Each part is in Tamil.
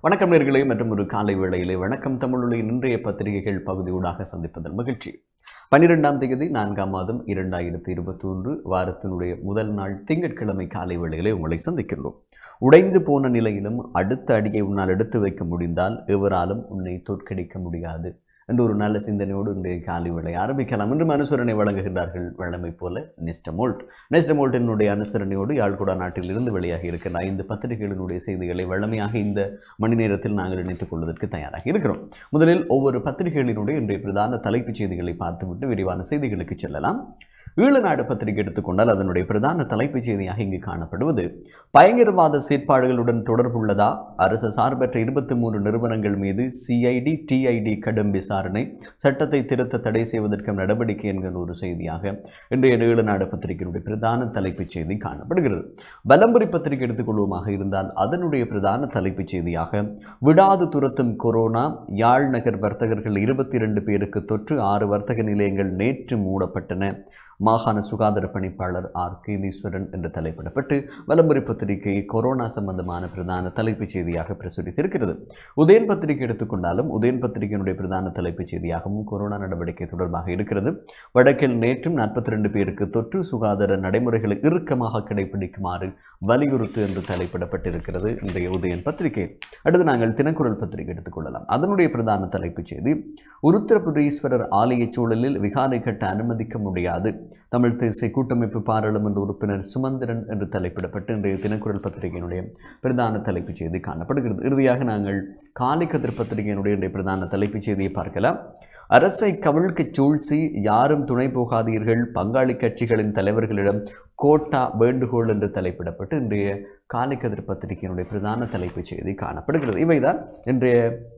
வணக்கம் நேர்களே மற்றும் ஒரு காலை வேளையிலே வணக்கம் தமிழுடைய இன்றைய பத்திரிகைகள் பகுதியூடாக சந்திப்பதில் மகிழ்ச்சி பன்னிரெண்டாம் தேதி நான்காம் மாதம் இரண்டாயிரத்தி இருபத்தி ஒன்று வாரத்தினுடைய முதல் நாள் திங்கட்கிழமை காலை வேளையிலே உங்களை சந்திக்கின்றோம் உடைந்து போன நிலையிலும் அடுத்த அடியை உன்னால் எடுத்து வைக்க முடிந்தால் எவராலும் உன்னை தோற்கடிக்க முடியாது என்ற ஒரு நல்ல சிந்தனையோடு இன்றைய காலை வேளை ஆரம்பிக்கலாம் என்று அனுசரணை வழங்குகின்றார்கள் வழமை போல நெஸ்டமோல்ட் நெஸ்டமோல்ட்டினுடைய அனுசரணையோடு யாழ்குடா நாட்டில் இருந்து வெளியாகி இருக்கின்ற ஐந்து பத்திரிகைகளினுடைய செய்திகளை வழமையாக இந்த மணி நேரத்தில் நாங்கள் இணைத்துக் கொள்வதற்கு தயாராக இருக்கிறோம் முதலில் ஒவ்வொரு பத்திரிகைகளினுடைய இன்றைய பிரதான தலைப்புச் செய்திகளை பார்த்துவிட்டு விரிவான செய்திகளுக்கு செல்லலாம் ஈழநாடு பத்திரிகை எடுத்துக்கொண்டால் அதனுடைய பிரதான தலைப்புச் செய்தியாக இங்கு காணப்படுவது பயங்கரவாத செயற்பாடுகளுடன் தொடர்புள்ளதா அரசு சார்பற்ற இருபத்தி மூன்று நிறுவனங்கள் மீது சிஐடி டிஐடி கடும் விசாரணை சட்டத்தை திருத்த தடை செய்வதற்கு நடவடிக்கை என்கிற ஒரு செய்தியாக இன்றைய ஈழநாடு பத்திரிகையினுடைய பிரதான தலைப்புச் செய்தி காணப்படுகிறது பலம்புரி பத்திரிகை எடுத்துக்கொள்வோமாக இருந்தால் அதனுடைய பிரதான தலைப்புச் செய்தியாக விடாது துரத்தும் கொரோனா யாழ் நகர் வர்த்தகர்கள் இருபத்தி இரண்டு பேருக்கு தொற்று ஆறு வர்த்தக நிலையங்கள் நேற்று மூடப்பட்டன மாகாண சுகாதார பணிப்பாளர் ஆர் கீதீஸ்வரன் என்று தலைப்பிடப்பட்டு வலம்புரி பத்திரிகை கொரோனா சம்பந்தமான பிரதான தலைப்புச் செய்தியாக பிரசுரித்திருக்கிறது உதயன் பத்திரிகை எடுத்துக்கொண்டாலும் உதயன் பத்திரிகையினுடைய பிரதான தலைப்புச் செய்தியாகவும் கொரோனா நடவடிக்கை தொடர்பாக இருக்கிறது வடக்கில் நேற்றும் நாற்பத்தி ரெண்டு பேருக்கு தொற்று சுகாதார நடைமுறைகளை இறுக்கமாக கடைபிடிக்குமாறு வலியுறுத்து என்று தலைப்பிடப்பட்டிருக்கிறது இன்றைய உதயன் பத்திரிகை அடுத்து நாங்கள் தினக்குரல் பத்திரிகை எடுத்துக்கொள்ளலாம் அதனுடைய பிரதான தலைப்புச் செய்தி உருத்திரபுரீஸ்வரர் ஆலய சூழலில் விகாரை கட்ட அனுமதிக்க முடியாது தமிழ் தேசிய கூட்டமைப்பு பாராளுமன்ற உறுப்பினர் சுமந்திரன் என்று தலைப்பிடப்பட்டு இன்றைய தினக்குரல் பத்திரிகையினுடைய பிரதான தலைப்புச் செய்தி காணப்படுகிறது இறுதியாக நாங்கள் காலை கதிர் பத்திரிகையினுடைய இன்றைய பிரதான தலைப்புச் செய்தியை பார்க்கலாம் அரசை கவிழ்க்கச் சூழ்ச்சி யாரும் துணை போகாதீர்கள் பங்காளி கட்சிகளின் தலைவர்களிடம் கோட்டா வேண்டுகோள் என்று தலைப்பிடப்பட்டு இன்றைய காலை கதிர் பத்திரிகையினுடைய பிரதான தலைப்புச் செய்தி காணப்படுகிறது இவைதான் இன்றைய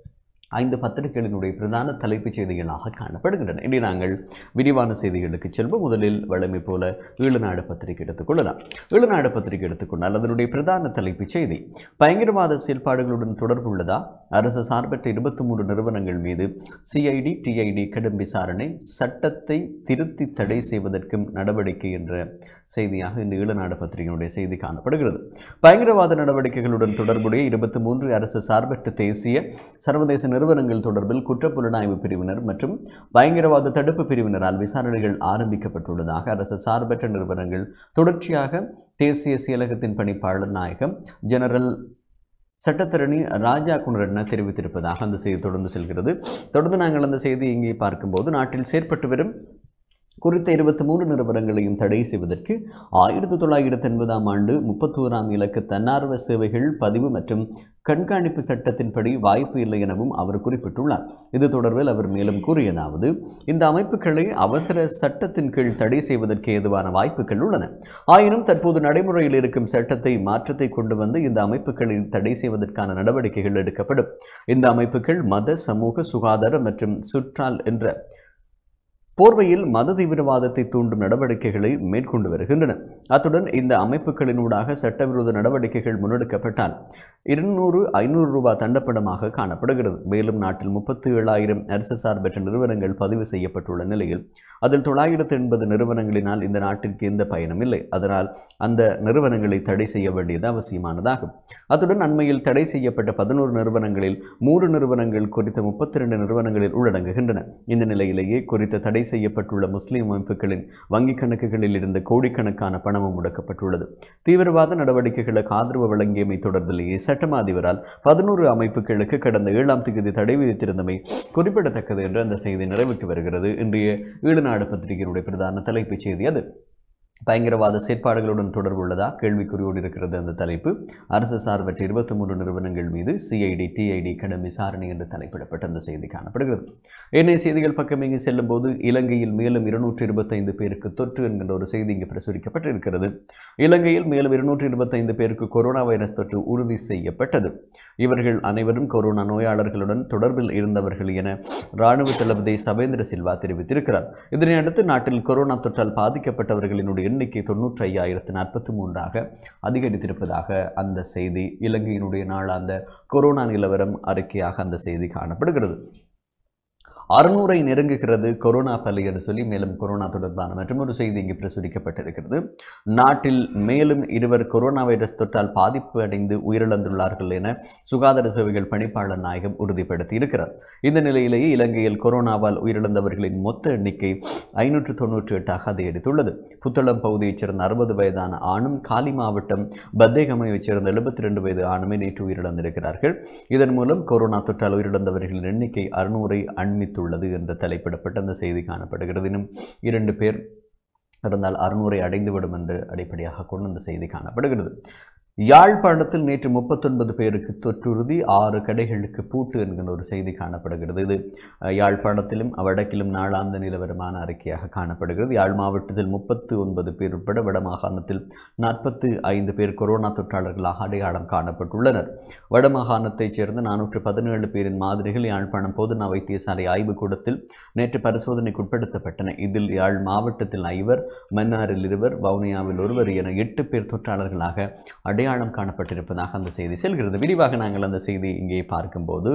ஐந்து பத்திரிகைகளினுடைய பிரதான தலைப்புச் செய்திகளாக காணப்படுகின்றன இனி நாங்கள் விரிவான செய்திகளுக்கு செல்வோம் முதலில் வழமை போல ஈழநாடு பத்திரிகை எடுத்துக்கொள்ளலாம் ஈழநாடு பத்திரிகை எடுத்துக்கொண்டால் அதனுடைய பிரதான தலைப்புச் செய்தி பயங்கரவாத செயல்பாடுகளுடன் தொடர்புள்ளதா அரசு சார்பற்ற இருபத்தி மூன்று நிறுவனங்கள் மீது சிஐடி டிஐடி கடும் விசாரணை சட்டத்தை திருத்தி தடை செய்வதற்கும் நடவடிக்கை என்ற செய்தியாக இந்த ஈழநாடு பத்திரிகையினுடைய செய்தி காணப்படுகிறது பயங்கரவாத நடவடிக்கைகளுடன் தொடர்புடைய இருபத்தி மூன்று அரசு சார்பற்ற தேசிய சர்வதேச நிறுவனங்கள் தொடர்பில் குற்றப்புலனாய்வு பிரிவினர் மற்றும் பயங்கரவாத தடுப்பு பிரிவினரால் விசாரணைகள் ஆரம்பிக்கப்பட்டுள்ளதாக அரசு சார்பற்ற நிறுவனங்கள் தொடர்ச்சியாக தேசிய செயலகத்தின் பணிப்பாளர் நாயகம் ஜெனரல் சட்டத்தரணி ராஜா குணரட்ன தெரிவித்திருப்பதாக அந்த செய்தி தொடர்ந்து செல்கிறது தொடர்ந்து நாங்கள் அந்த செய்தியை இங்கே பார்க்கும்போது நாட்டில் செயற்பட்டு வரும் குறித்த இருபத்தி மூன்று நிறுவனங்களையும் தடை செய்வதற்கு ஆயிரத்தி தொள்ளாயிரத்தி எண்பதாம் ஆண்டு முப்பத்தோராம் இலக்கு தன்னார்வ சேவைகள் பதிவு மற்றும் கண்காணிப்பு சட்டத்தின்படி வாய்ப்பு இல்லை எனவும் அவர் குறிப்பிட்டுள்ளார் இது தொடர்பில் அவர் மேலும் கூறியதாவது இந்த அமைப்புகளை அவசர சட்டத்தின் கீழ் தடை செய்வதற்கு ஏதுவான வாய்ப்புகள் உள்ளன ஆயினும் தற்போது நடைமுறையில் இருக்கும் சட்டத்தை மாற்றத்தை கொண்டு வந்து இந்த அமைப்புகளை தடை செய்வதற்கான நடவடிக்கைகள் எடுக்கப்படும் இந்த அமைப்புகள் மத சமூக சுகாதார மற்றும் சுற்றால் என்ற போர்வையில் மத தீவிரவாதத்தை தூண்டும் நடவடிக்கைகளை மேற்கொண்டு வருகின்றன அத்துடன் இந்த அமைப்புகளினூடாக சட்டவிரோத நடவடிக்கைகள் முன்னெடுக்கப்பட்டால் இருநூறு ஐநூறு ரூபாய் தண்டப்படமாக காணப்படுகிறது மேலும் நாட்டில் முப்பத்தி ஏழாயிரம் அரசு சார்பற்ற நிறுவனங்கள் பதிவு செய்யப்பட்டுள்ள நிலையில் அதில் தொள்ளாயிரத்து எண்பது நிறுவனங்களினால் இந்த நாட்டிற்கு எந்த பயனும் இல்லை அதனால் அந்த நிறுவனங்களை தடை செய்ய வேண்டியது அவசியமானதாகும் அத்துடன் அண்மையில் தடை செய்யப்பட்ட பதினோரு நிறுவனங்களில் மூன்று நிறுவனங்கள் குறித்த முப்பத்தி ரெண்டு நிறுவனங்களில் உள்ளடங்குகின்றன இந்த நிலையிலேயே குறித்த தடை செய்யப்பட்டுள்ள முஸ்லிம் அமைப்புகளின் வங்கிக் கணக்குகளில் இருந்த கோடிக்கணக்கான பணமும் முடக்கப்பட்டுள்ளது தீவிரவாத நடவடிக்கைகளுக்கு ஆதரவு வழங்கியமை தொடர்பிலேயே சட்டமா அதிபரால் பதினோரு அமைப்புகளுக்கு கடந்த ஏழாம் தேதி தடை விதித்திருந்தமை குறிப்பிடத்தக்கது என்று அந்த செய்தி நிறைவுக்கு வருகிறது இன்றைய ஈழநாடு பத்திரிகையினுடைய பிரதான தலைப்புச் செய்தி அது பயங்கரவாத செயற்பாடுகளுடன் தொடர்புள்ளதா கேள்விக்குறியோடு இருக்கிறது அந்த தலைப்பு அரசு சார்பற்ற இருபத்தி மூன்று நிறுவனங்கள் மீது சிஐடி டிஐடி கடும் விசாரணை என்று தலைப்பிடப்பட்ட அந்த செய்தி காணப்படுகிறது ஏனைய செய்திகள் பக்கம் இங்கு செல்லும் போது இலங்கையில் மேலும் இருநூற்றி இருபத்தைந்து பேருக்கு தொற்று என்கின்ற ஒரு செய்தி இங்கு பிரசுரிக்கப்பட்டிருக்கிறது இலங்கையில் மேலும் இருநூற்றி இருபத்தைந்து பேருக்கு கொரோனா வைரஸ் தொற்று உறுதி செய்யப்பட்டது இவர்கள் அனைவரும் கொரோனா நோயாளர்களுடன் தொடர்பில் இருந்தவர்கள் என இராணுவ தளபதி சவேந்திர சில்வா தெரிவித்திருக்கிறார் இதனை அடுத்து நாட்டில் கொரோனா தொற்றால் பாதிக்கப்பட்டவர்களினுடைய எண்ணிக்கை தொன்னூற்றி ஐயாயிரத்து நாற்பத்தி மூன்றாக அதிகரித்திருப்பதாக அந்த செய்தி இலங்கையினுடைய நாளாந்த கொரோனா நிலவரம் அறிக்கையாக அந்த செய்தி காணப்படுகிறது அறுநூறை நெருங்குகிறது கொரோனா பலி என்று சொல்லி மேலும் கொரோனா தொடர்பான மற்றொரு செய்தி இங்கு பிரசுரிக்கப்பட்டிருக்கிறது நாட்டில் மேலும் இருவர் கொரோனா வைரஸ் தொற்றால் பாதிப்பு அடைந்து உயிரிழந்துள்ளார்கள் என சுகாதார சேவைகள் பணிப்பாளர் நாயகம் உறுதிப்படுத்தி இருக்கிறார் இந்த நிலையிலேயே இலங்கையில் கொரோனாவால் உயிரிழந்தவர்களின் மொத்த எண்ணிக்கை ஐநூற்று தொன்னூற்றி எட்டாக அதிகரித்துள்ளது புத்தளம் பகுதியைச் சேர்ந்த அறுபது வயதான ஆணும் காலி மாவட்டம் பத்தேகமையைச் சேர்ந்த எழுபத்தி ரெண்டு வயது ஆணுமே நேற்று உயிரிழந்திருக்கிறார்கள் இதன் மூலம் கொரோனா தொற்றால் உயிரிழந்தவர்களின் எண்ணிக்கை அறுநூறை அண்மித்துள்ளது என்று தலைப்பிடப்பட்ட அந்த செய்தி காணப்படுகிறது இன்னும் இரண்டு பேர் இருந்தால் அறுநூறை அடைந்துவிடும் என்று அடிப்படையாக கொண்டு அந்த செய்தி காணப்படுகிறது யாழ்ப்பாணத்தில் நேற்று முப்பத்தொன்பது பேருக்கு தொற்றுறுதி ஆறு கடைகளுக்கு பூட்டு என்கிற ஒரு செய்தி காணப்படுகிறது இது அஹ், யாழ்ப்பாணத்திலும் வடக்கிலும் நாளாந்த நிலவரமான அறிக்கையாக காணப்படுகிறது யாழ் மாவட்டத்தில் முப்பத்து ஒன்பது பேர் உட்பட வடமாகாணத்தில் நாற்பத்து ஐந்து பேர் கொரோனா தொற்றாளர்களாக அடையாளம் காணப்பட்டுள்ளனர் வடமாகாணத்தைச் சேர்ந்த நானூற்று பதினேழு பேரின் மாதிரிகள் யாழ்ப்பாணம் போதனா வைத்தியசாலை ஆய்வுக்கூடத்தில் நேற்று பரிசோதனைக்கு உட்படுத்தப்பட்டன இதில் யாழ் மாவட்டத்தில் ஐவர் மன்னாரில் இருவர் வவுனியாவில் ஒருவர் என எட்டு பேர் தொற்றாளர்களாக அடையாளம் காணப்பட்டிருப்பதாக அந்த செய்தி செல்கிறது விரிவாக நாங்கள் அந்த செய்தி இங்கே பார்க்கும்போது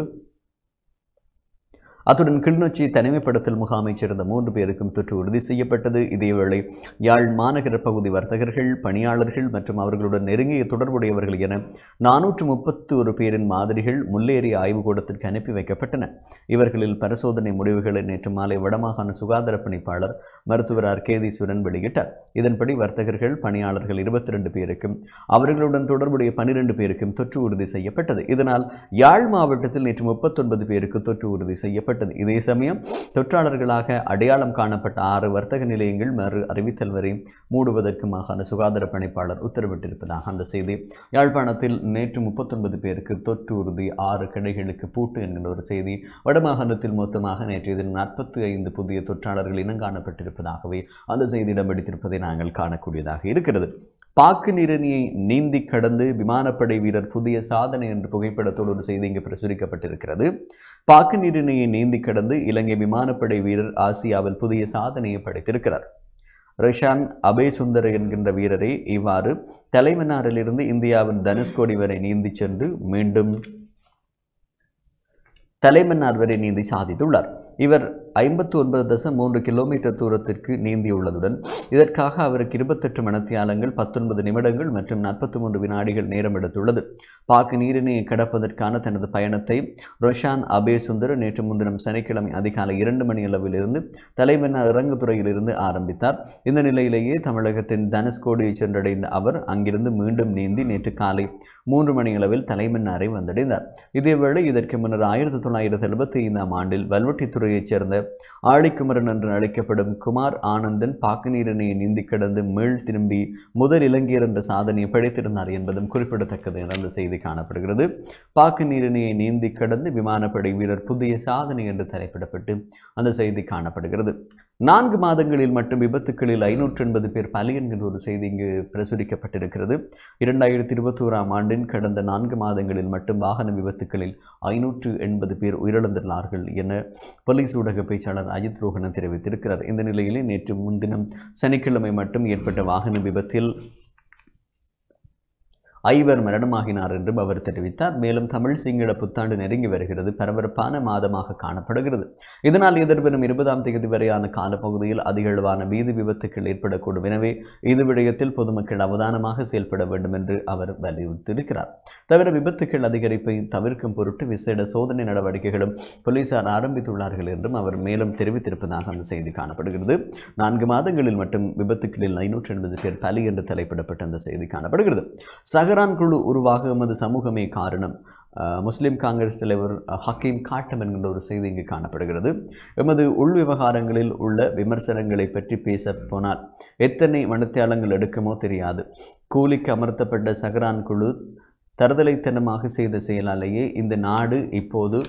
அத்துடன் கிளிநொச்சி தனிமைப்படுத்தல் முகாமைச் சேர்ந்த மூன்று பேருக்கும் தொற்று உறுதி செய்யப்பட்டது இதேவேளை யாழ் மாநகர பகுதி வர்த்தகர்கள் பணியாளர்கள் மற்றும் அவர்களுடன் நெருங்கிய தொடர்புடையவர்கள் என நானூற்று முப்பத்தி ஒரு பேரின் மாதிரிகள் முல்லேறிய ஆய்வுக்கூடத்திற்கு அனுப்பி வைக்கப்பட்டன இவர்களில் பரிசோதனை முடிவுகளை நேற்று மாலை வடமாகாண சுகாதார பணிப்பாளர் மருத்துவர் அர்கேதீஸ்வரன் வெளியிட்டார் இதன்படி வர்த்தகர்கள் பணியாளர்கள் இருபத்தி ரெண்டு பேருக்கும் அவர்களுடன் தொடர்புடைய பனிரெண்டு பேருக்கும் தொற்று உறுதி செய்யப்பட்டது இதனால் யாழ் மாவட்டத்தில் நேற்று முப்பத்தொன்பது பேருக்கு தொற்று உறுதி செய்யப்பட்டது இதே சமயம் தொற்றாளர்களாக அடையாளம் காணப்பட்ட ஆறு வர்த்தக நிலையங்கள் மறு அறிவித்தல் வரை மூடுவதற்கு மாகாண சுகாதார பணிப்பாளர் உத்தரவிட்டிருப்பதாக அந்த செய்தி யாழ்ப்பாணத்தில் நேற்று முப்பத்தொன்பது பேருக்கு தொற்று உறுதி ஆறு கடைகளுக்கு பூட்டு என்கிற ஒரு செய்தி வடமாகாணத்தில் மொத்தமாக நேற்றைய தினம் நாற்பத்தி ஐந்து புதிய தொற்றாளர்கள் இனம் காணப்பட்டிருப்பதாகவே அந்த செய்தி இடம் பிடித்திருப்பதை நாங்கள் காணக்கூடியதாக இருக்கிறது பாக்கு நிரணியை நீந்தி கடந்து விமானப்படை வீரர் புதிய சாதனை என்ற புகைப்படத்தோடு ஒரு செய்தி இங்கு பிரசுரிக்கப்பட்டிருக்கிறது பாக்கு நீரிணையை நீந்தி கடந்து இலங்கை விமானப்படை வீரர் ஆசியாவில் புதிய சாதனையை படைத்திருக்கிறார் ரிஷான் அபேசுந்தர் என்கின்ற வீரரை இவ்வாறு தலைமன்னாரிலிருந்து இந்தியாவின் தனுஷ்கோடி வரை நீந்தி சென்று மீண்டும் தலைமன்னார் வரை நீந்தி சாதித்துள்ளார் இவர் ஐம்பத்து ஒன்பது தசம் மூன்று கிலோமீட்டர் தூரத்திற்கு நீந்தியுள்ளதுடன் இதற்காக அவருக்கு இருபத்தெட்டு மணத்தியாலங்கள் பத்தொன்பது நிமிடங்கள் மற்றும் நாற்பத்தி மூன்று வினாடிகள் நேரம் எடுத்துள்ளது பாக்கு நீரிணையை கடப்பதற்கான தனது பயணத்தை ரொஷான் அபே சுந்தர் நேற்று முன்தினம் சனிக்கிழமை அதிகாலை இரண்டு மணி அளவிலிருந்து தலைமன்னார் இறங்குதுறையிலிருந்து ஆரம்பித்தார் இந்த நிலையிலேயே தமிழகத்தின் தனுஷ்கோடியை சென்றடைந்த அவர் அங்கிருந்து மீண்டும் நீந்தி நேற்று காலை மூன்று மணி அளவில் தலைமன்னாரை வந்தடைந்தார் இதேவேளை இதற்கு முன்னர் ஆயிரத்தி தொள்ளாயிரத்தி எழுபத்தி ஐந்தாம் ஆண்டில் வல்வெட்டித்துறையைச் சேர்ந்த ஆழிக்குமரன் என்று அழைக்கப்படும் குமார் ஆனந்தன் பாக்குநீரணையை நீந்தி கடந்து மீள் திரும்பி முதல் இலங்கையர் என்ற சாதனையை படைத்திருந்தார் என்பதும் குறிப்பிடத்தக்கது என அந்த செய்தி காணப்படுகிறது பாக்கு நீரிணையை நீந்தி கடந்து விமானப்படை வீரர் புதிய சாதனை என்று தலைப்பிடப்பட்டு அந்த செய்தி காணப்படுகிறது நான்கு மாதங்களில் மட்டும் விபத்துக்களில் ஐநூற்று எண்பது பேர் பலி என்கிற ஒரு செய்தி இங்கு பிரசுரிக்கப்பட்டிருக்கிறது இரண்டாயிரத்தி இருபத்தி ஓராம் ஆண்டின் கடந்த நான்கு மாதங்களில் மட்டும் வாகன விபத்துக்களில் ஐநூற்று எண்பது பேர் உயிரிழந்துள்ளார்கள் என போலீஸ் ஊடக பேச்சாளர் அஜித் ரோஹணன் தெரிவித்திருக்கிறார் இந்த நிலையிலே நேற்று முன்தினம் சனிக்கிழமை மட்டும் ஏற்பட்ட வாகன விபத்தில் ஐவர் மரணமாகினார் என்றும் அவர் தெரிவித்தார் மேலும் தமிழ் சிங்கள புத்தாண்டு நெருங்கி வருகிறது பரபரப்பான மாதமாக காணப்படுகிறது இதனால் எதிர்வரும் இருபதாம் தேதி வரையான காலப்பகுதியில் அதிகளவான வீதி விபத்துக்கள் ஏற்படக்கூடும் எனவே இது விடயத்தில் பொதுமக்கள் அவதானமாக செயல்பட வேண்டும் என்று அவர் வலியுறுத்தியிருக்கிறார் தவிர விபத்துக்கள் அதிகரிப்பை தவிர்க்கும் பொருட்டு விசேட சோதனை நடவடிக்கைகளும் போலீசார் ஆரம்பித்துள்ளார்கள் என்றும் அவர் மேலும் தெரிவித்திருப்பதாக அந்த செய்தி காணப்படுகிறது நான்கு மாதங்களில் மட்டும் விபத்துக்களில் ஐநூற்று எண்பது பேர் பலி என்று தலைப்பிடப்பட்ட அந்த செய்தி காணப்படுகிறது சஹரான் குழு உருவாக எமது சமூகமே காரணம் அஹ், முஸ்லிம் காங்கிரஸ் தலைவர் அஹ், ஹக்கீம் காட்டம் என்கின்ற ஒரு செய்தி இங்கு காணப்படுகிறது எமது உள் விவகாரங்களில் உள்ள விமர்சனங்களை பற்றி பேச போனால் எத்தனை மனத்தியாளங்கள் எடுக்குமோ தெரியாது கூலிக்கு அமர்த்தப்பட்ட சஹரான் குழு தருதலைத்தனமாக செய்த செயலாலேயே இந்த நாடு இப்போது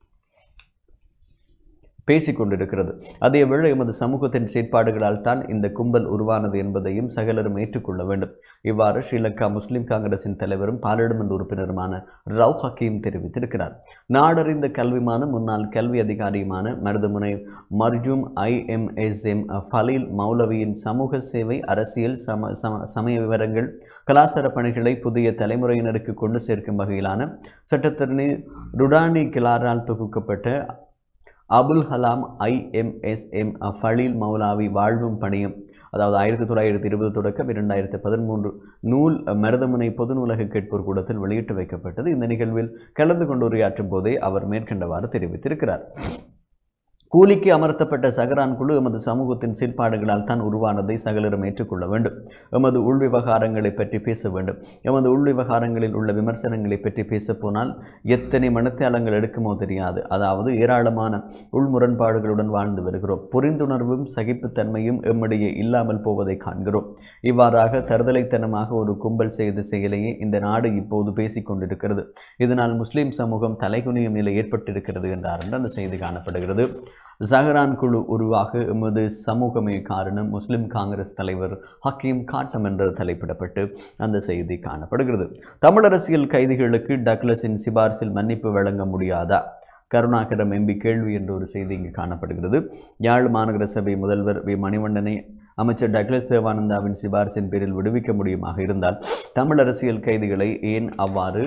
பேசிக்கொண்டிருக்கிறது அதேவேளை எமது சமூகத்தின் செயற்பாடுகளால் தான் இந்த கும்பல் உருவானது என்பதையும் சகலரும் ஏற்றுக்கொள்ள வேண்டும் இவ்வாறு ஸ்ரீலங்கா முஸ்லிம் காங்கிரசின் தலைவரும் பாராளுமன்ற உறுப்பினருமான ரவ் ஹக்கீம் தெரிவித்திருக்கிறார் நாடறிந்த கல்விமான முன்னாள் கல்வி அதிகாரியுமான மருதமுனை மர்ஜூம் ஐஎம்எஸ்எம் ஃபலீல் மௌலவியின் சமூக சேவை அரசியல் சம சம சமய விவரங்கள் கலாச்சார பணிகளை புதிய தலைமுறையினருக்கு கொண்டு சேர்க்கும் வகையிலான சட்டத்தரணி ருடானி கிலாரால் தொகுக்கப்பட்ட அபுல் கலாம் ஐஎம்எஸ்எம் ஃபலீல் மௌலாவி வாழ்வும் பணியும் அதாவது ஆயிரத்தி தொள்ளாயிரத்தி இருபது தொடக்கம் இரண்டாயிரத்தி பதிமூன்று நூல் மருதமுனை பொது நூலக கேட்போர் கூடத்தில் வெளியிட்டு வைக்கப்பட்டது இந்த நிகழ்வில் கலந்து கொண்டு உரையாற்றும் போதே அவர் மேற்கண்டவாறு தெரிவித்திருக்கிறார் கூலிக்கு அமர்த்தப்பட்ட சகரான் குழு எமது சமூகத்தின் செயல்பாடுகளால் தான் உருவானதை சகலரும் ஏற்றுக்கொள்ள வேண்டும் எமது உள் விவகாரங்களை பற்றி பேச வேண்டும் எமது உள் விவகாரங்களில் உள்ள விமர்சனங்களை பற்றி பேச போனால் எத்தனை மனத்தாளங்கள் எடுக்குமோ தெரியாது அதாவது ஏராளமான உள் முரண்பாடுகளுடன் வாழ்ந்து வருகிறோம் புரிந்துணர்வும் சகிப்புத்தன்மையும் எம்மிடையே இல்லாமல் போவதை காண்கிறோம் இவ்வாறாக தருதலைத்தனமாக ஒரு கும்பல் செய்த செயலையே இந்த நாடு இப்போது பேசிக் கொண்டிருக்கிறது இதனால் முஸ்லிம் சமூகம் தலைகுனியும் நிலை ஏற்பட்டிருக்கிறது என்றார் என்று அந்த செய்தி காணப்படுகிறது ஜஹரான் குழு உருவாக எமது சமூகமே காரணம் முஸ்லிம் காங்கிரஸ் தலைவர் ஹக்கீம் காட்டம் என்று தலைப்பிடப்பட்டு அந்த செய்தி காணப்படுகிறது தமிழ் அரசியல் கைதிகளுக்கு டக்ளஸின் சிபாரிசில் மன்னிப்பு வழங்க முடியாதா கருணாகரம் எம்பி கேள்வி என்ற ஒரு செய்தி இங்கு காணப்படுகிறது யாழ் மாநகர சபை முதல்வர் வி மணிவண்ணனை அமைச்சர் டக்ளஸ் தேவானந்தாவின் சிபாரிசின் பேரில் விடுவிக்க முடியுமாக இருந்தால் தமிழ் அரசியல் கைதிகளை ஏன் அவ்வாறு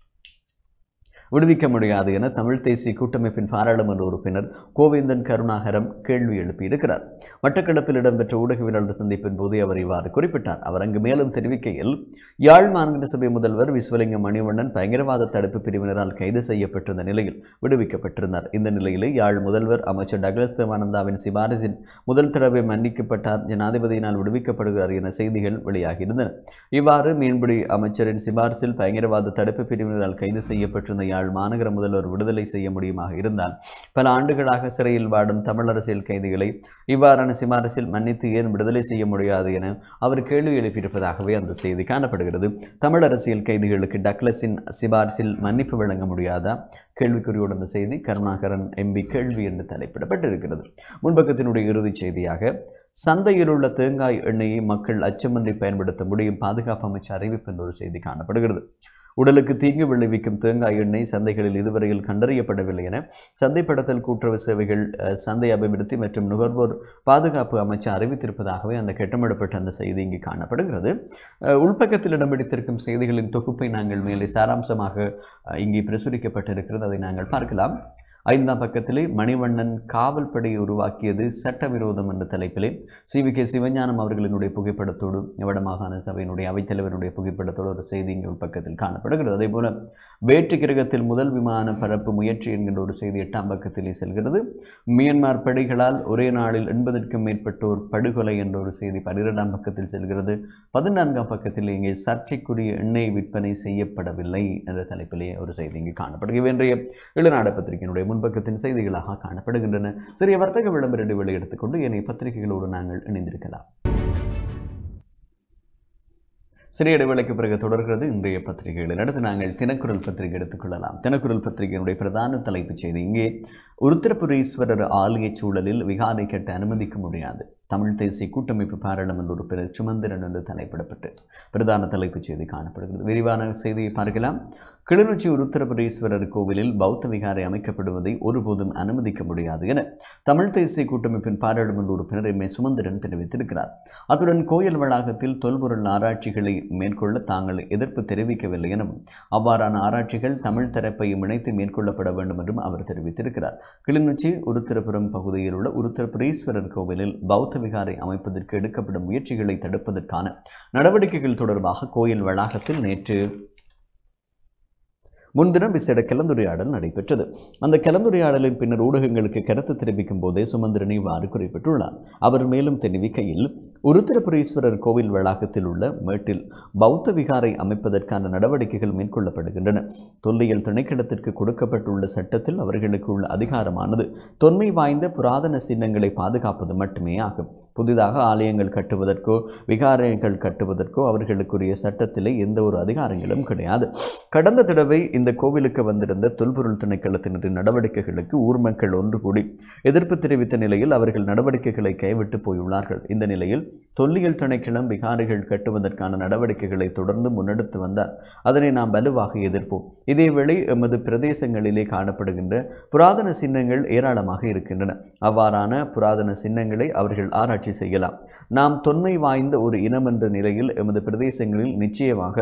விடுவிக்க முடியாது என தமிழ் தேசிய கூட்டமைப்பின் பாராளுமன்ற உறுப்பினர் கோவிந்தன் கருணாகரம் கேள்வி எழுப்பியிருக்கிறார் மட்டக்களப்பில் இடம்பெற்ற ஊடகவியலாளர் சந்திப்பின் போது அவர் இவ்வாறு குறிப்பிட்டார் அவர் அங்கு மேலும் தெரிவிக்கையில் யாழ் மாநகர சபை முதல்வர் விஸ்வலிங்கம் மணிவண்ணன் பயங்கரவாத தடுப்பு பிரிவினரால் கைது செய்யப்பட்டிருந்த நிலையில் விடுவிக்கப்பட்டிருந்தார் இந்த நிலையிலே யாழ் முதல்வர் அமைச்சர் டக்ளஸ் தேவானந்தாவின் சிபாரிசின் முதல் தடவை மன்னிக்கப்பட்டார் ஜனாதிபதியினால் விடுவிக்கப்படுகிறார் என செய்திகள் வெளியாகியிருந்தன இவ்வாறு மீன்பிடி அமைச்சரின் சிபாரிசில் பயங்கரவாத தடுப்பு பிரிவினரால் கைது செய்யப்பட்டிருந்த யாழ் மாநகர முதல்வர் விடுதலை செய்ய முடியுமாக இருந்தால் பல ஆண்டுகளாக சிறையில் வாடும் தமிழ் அரசியல் கைதிகளை இவ்வாறான சிபாரிசில் மன்னித்து ஏன் விடுதலை செய்ய முடியாது என அவர் கேள்வி எழுப்பியிருப்பதாகவே அந்த செய்தி காணப்படுகிறது தமிழ் அரசியல் கைதிகளுக்கு டக்ளஸின் சிபாரிசில் மன்னிப்பு வழங்க முடியாதா கேள்விக்குறியோடு அந்த செய்தி கருணாகரன் எம்பி கேள்வி என்று தலைப்பிடப்பட்டிருக்கிறது முன்பக்கத்தினுடைய இறுதிச் செய்தியாக சந்தையில் உள்ள தேங்காய் எண்ணெயை மக்கள் அச்சமின்றி பயன்படுத்த முடியும் பாதுகாப்பு அமைச்சர் அறிவிப்பு என்ற ஒரு செய்தி காணப்படுகிறது உடலுக்கு தீங்கு விளைவிக்கும் தேங்காய் எண்ணெய் சந்தைகளில் இதுவரையில் கண்டறியப்படவில்லை என சந்தைப்படுத்தல் கூட்டுறவு சேவைகள் அஹ், சந்தை அபிவிருத்தி மற்றும் நுகர்வோர் பாதுகாப்பு அமைச்சர் அறிவித்திருப்பதாகவே அந்த கெட்டமிடப்பட்ட அந்த செய்தி இங்கு காணப்படுகிறது அஹ், உள்பக்கத்தில் இடம் பிடித்திருக்கும் செய்திகளின் தொகுப்பை நாங்கள் மேலே சாராம்சமாக அஹ், இங்கே பிரசுரிக்கப்பட்டிருக்கிறது அதை நாங்கள் பார்க்கலாம் ஐந்தாம் பக்கத்திலே மணிவண்ணன் காவல் படையை உருவாக்கியது சட்டவிரோதம் என்ற தலைப்பிலே சி வி கே சிவஞானம் அவர்களினுடைய புகைப்படத்தோடு வடமாகாண சபையினுடைய அவைத்தலைவருடைய புகைப்படத்தோடு ஒரு செய்தி இங்கே பக்கத்தில் காணப்படுகிறது அதே போல வேற்று கிரகத்தில் முதல் விமான பரப்பு முயற்சி என்கின்ற ஒரு செய்தி எட்டாம் பக்கத்திலே செல்கிறது மியான்மர் படைகளால் ஒரே நாளில் எண்பதற்கும் மேற்பட்டோர் படுகொலை என்ற ஒரு செய்தி பன்னிரெண்டாம் பக்கத்தில் செல்கிறது பதினான்காம் பக்கத்தில் இங்கே சர்ச்சைக்குரிய எண்ணெய் விற்பனை செய்யப்படவில்லை என்ற தலைப்பிலே ஒரு செய்தி இங்கு காணப்படுகிறது இன்றைய இளநாடு பத்திரிகையினுடைய முன்பக்கத்தின் செய்திகளாக காணப்படுகின்றன சிறிய வர்த்தக விளம்பர இடைவெளி எடுத்துக்கொண்டு என்னை பத்திரிகைகளோடு நாங்கள் இணைந்திருக்கலாம் சிறிய இடைவேளைக்கு பிறகு தொடர்கிறது இன்றைய பத்திரிகைகளில் அடுத்து நாங்கள் தினக்குரல் பத்திரிகை எடுத்துக்கொள்ளலாம் தினக்குரல் பத்திரிகையினுடைய பிரதான தலைப்புச் செய்தி இங்கே உருத்திரபுரீஸ்வரர் ஆலய சூழலில் விகாரை கட்ட அனுமதிக்க முடியாது தமிழ் தேசிய கூட்டமைப்பு பாராளுமன்ற உறுப்பினர் சுமந்திரன் என்று தலைப்பிடப்பட்டு பிரதான தலைப்புச் செய்தி காணப்படுகிறது விரிவான செய்தியை பார்க்கலாம் கிளிநொச்சி உருத்திரபுரீஸ்வரர் கோவிலில் பௌத்த விகாரை அமைக்கப்படுவதை ஒருபோதும் அனுமதிக்க முடியாது என தமிழ் தேசிய கூட்டமைப்பின் பாராளுமன்ற உறுப்பினர் எம் ஏ சுமந்திரன் தெரிவித்திருக்கிறார் அத்துடன் கோயில் வளாகத்தில் தொல்பொருள் ஆராய்ச்சிகளை மேற்கொள்ள தாங்கள் எதிர்ப்பு தெரிவிக்கவில்லை எனவும் அவ்வாறான ஆராய்ச்சிகள் தமிழ் தரப்பையும் இணைத்து மேற்கொள்ளப்பட வேண்டும் என்றும் அவர் தெரிவித்திருக்கிறார் கிளிநொச்சி உருத்திரபுரம் பகுதியில் உள்ள உருத்திரபுரீஸ்வரர் கோவிலில் பௌத்த விகாரை அமைப்பதற்கு எடுக்கப்படும் முயற்சிகளை தடுப்பதற்கான நடவடிக்கைகள் தொடர்பாக கோயில் வளாகத்தில் நேற்று முன்தினம் விசேட கலந்துரையாடல் நடைபெற்றது அந்த கலந்துரையாடலின் பின்னர் ஊடகங்களுக்கு கருத்து தெரிவிக்கும் போதே சுமந்திரன் இவ்வாறு குறிப்பிட்டுள்ளார் அவர் மேலும் தெரிவிக்கையில் உருத்திரபுரீஸ்வரர் கோவில் வளாகத்தில் உள்ள மேட்டில் பௌத்த விகாரை அமைப்பதற்கான நடவடிக்கைகள் மேற்கொள்ளப்படுகின்றன தொல்லியல் திணைக்களத்திற்கு கொடுக்கப்பட்டுள்ள சட்டத்தில் அவர்களுக்கு உள்ள அதிகாரமானது தொன்மை வாய்ந்த புராதன சின்னங்களை பாதுகாப்பது மட்டுமே ஆகும் புதிதாக ஆலயங்கள் கட்டுவதற்கோ விகாரங்கள் கட்டுவதற்கோ அவர்களுக்குரிய சட்டத்திலே எந்த ஒரு அதிகாரங்களும் கிடையாது கடந்த தடவை இந்த கோவிலுக்கு வந்திருந்த தொல்பொருள் திணைக்களத்தினரின் நடவடிக்கைகளுக்கு ஊர் மக்கள் ஒன்று கூடி எதிர்ப்பு தெரிவித்த நிலையில் அவர்கள் நடவடிக்கைகளை கைவிட்டு போயுள்ளார்கள் இந்த நிலையில் தொல்லியல் திணைக்களம் விகாரிகள் கட்டுவதற்கான நடவடிக்கைகளை தொடர்ந்து முன்னெடுத்து வந்தார் அதனை நாம் வலுவாக எதிர்ப்போம் இதேவேளை எமது பிரதேசங்களிலே காணப்படுகின்ற புராதன சின்னங்கள் ஏராளமாக இருக்கின்றன அவ்வாறான புராதன சின்னங்களை அவர்கள் ஆராய்ச்சி செய்யலாம் நாம் தொன்மை வாய்ந்த ஒரு இனம் என்ற நிலையில் எமது பிரதேசங்களில் நிச்சயமாக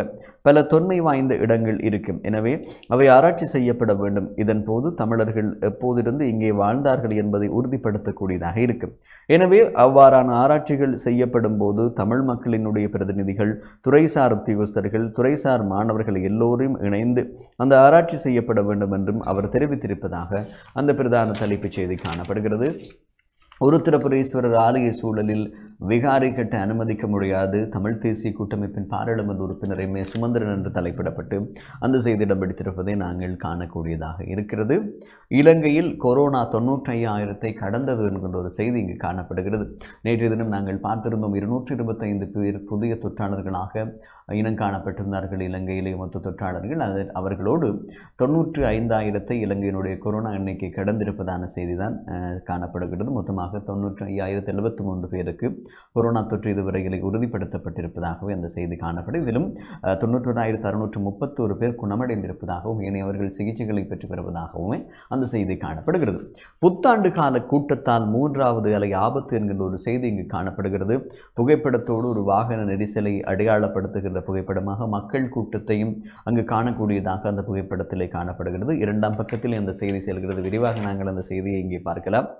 பல தொன்மை வாய்ந்த இடங்கள் இருக்கும் எனவே அவை ஆராய்ச்சி செய்யப்பட வேண்டும் இதன் போது தமிழர்கள் எப்போதிருந்து இங்கே வாழ்ந்தார்கள் என்பதை உறுதிப்படுத்தக்கூடியதாக இருக்கும் எனவே அவ்வாறான ஆராய்ச்சிகள் செய்யப்படும் போது தமிழ் மக்களினுடைய பிரதிநிதிகள் துறைசார் உத்தியோகஸ்தர்கள் துறைசார் மாணவர்கள் எல்லோரும் இணைந்து அந்த ஆராய்ச்சி செய்யப்பட வேண்டும் என்றும் அவர் தெரிவித்திருப்பதாக அந்த பிரதான தலைப்புச் செய்தி காணப்படுகிறது உருத்திரபுரீஸ்வரர் ஆலய சூழலில் விகாரை கட்ட அனுமதிக்க முடியாது தமிழ் தேசிய கூட்டமைப்பின் பாராளுமன்ற உறுப்பினர் எம் ஏ சுமந்திரன் என்று தலைப்பிடப்பட்டு அந்த செய்தி இடம் பிடித்திருப்பதை நாங்கள் காணக்கூடியதாக இருக்கிறது இலங்கையில் கொரோனா தொண்ணூற்றி ஐயாயிரத்தை கடந்தது என்கின்ற ஒரு செய்தி இங்கு காணப்படுகிறது நேற்றைய தினம் நாங்கள் பார்த்திருந்தோம் இருநூற்றி இருபத்தைந்து பேர் புதிய தொற்றாளர்களாக இனம் காணப்பட்டிருந்தார்கள் இலங்கையிலே மொத்த தொற்றாளர்கள் அது அவர்களோடு தொண்ணூற்றி ஐந்தாயிரத்தை இலங்கையினுடைய கொரோனா எண்ணிக்கை கடந்திருப்பதான செய்தி தான் காணப்படுகிறது மொத்தமாக தொண்ணூற்றி ஐயாயிரத்தி எழுபத்தி மூன்று பேருக்கு கொரோனா தொற்று இதுவரையில் உறுதிப்படுத்தப்பட்டிருப்பதாகவே அந்த செய்தி காணப்படும் இதிலும் தொண்ணூற்றொராயிரத்து அறுநூற்று முப்பத்தோரு பேர் குணமடைந்திருப்பதாகவும் ஏனையவர்கள் சிகிச்சைகளை பெற்று வருவதாகவும் அந்த செய்தி காணப்படுகிறது புத்தாண்டு கால கூட்டத்தால் மூன்றாவது அலை ஆபத்து என்கின்ற ஒரு செய்தி இங்கு காணப்படுகிறது புகைப்படத்தோடு ஒரு வாகன நெரிசலை அடையாளப்படுத்துகின்ற புகைப்படமாக மக்கள் கூட்டத்தையும் அங்கு காணக்கூடியதாக அந்த புகைப்படத்திலே காணப்படுகிறது இரண்டாம் பக்கத்தில் அந்த செய்தி செல்கிறது விரிவாக நாங்கள் அந்த செய்தியை இங்கே பார்க்கலாம்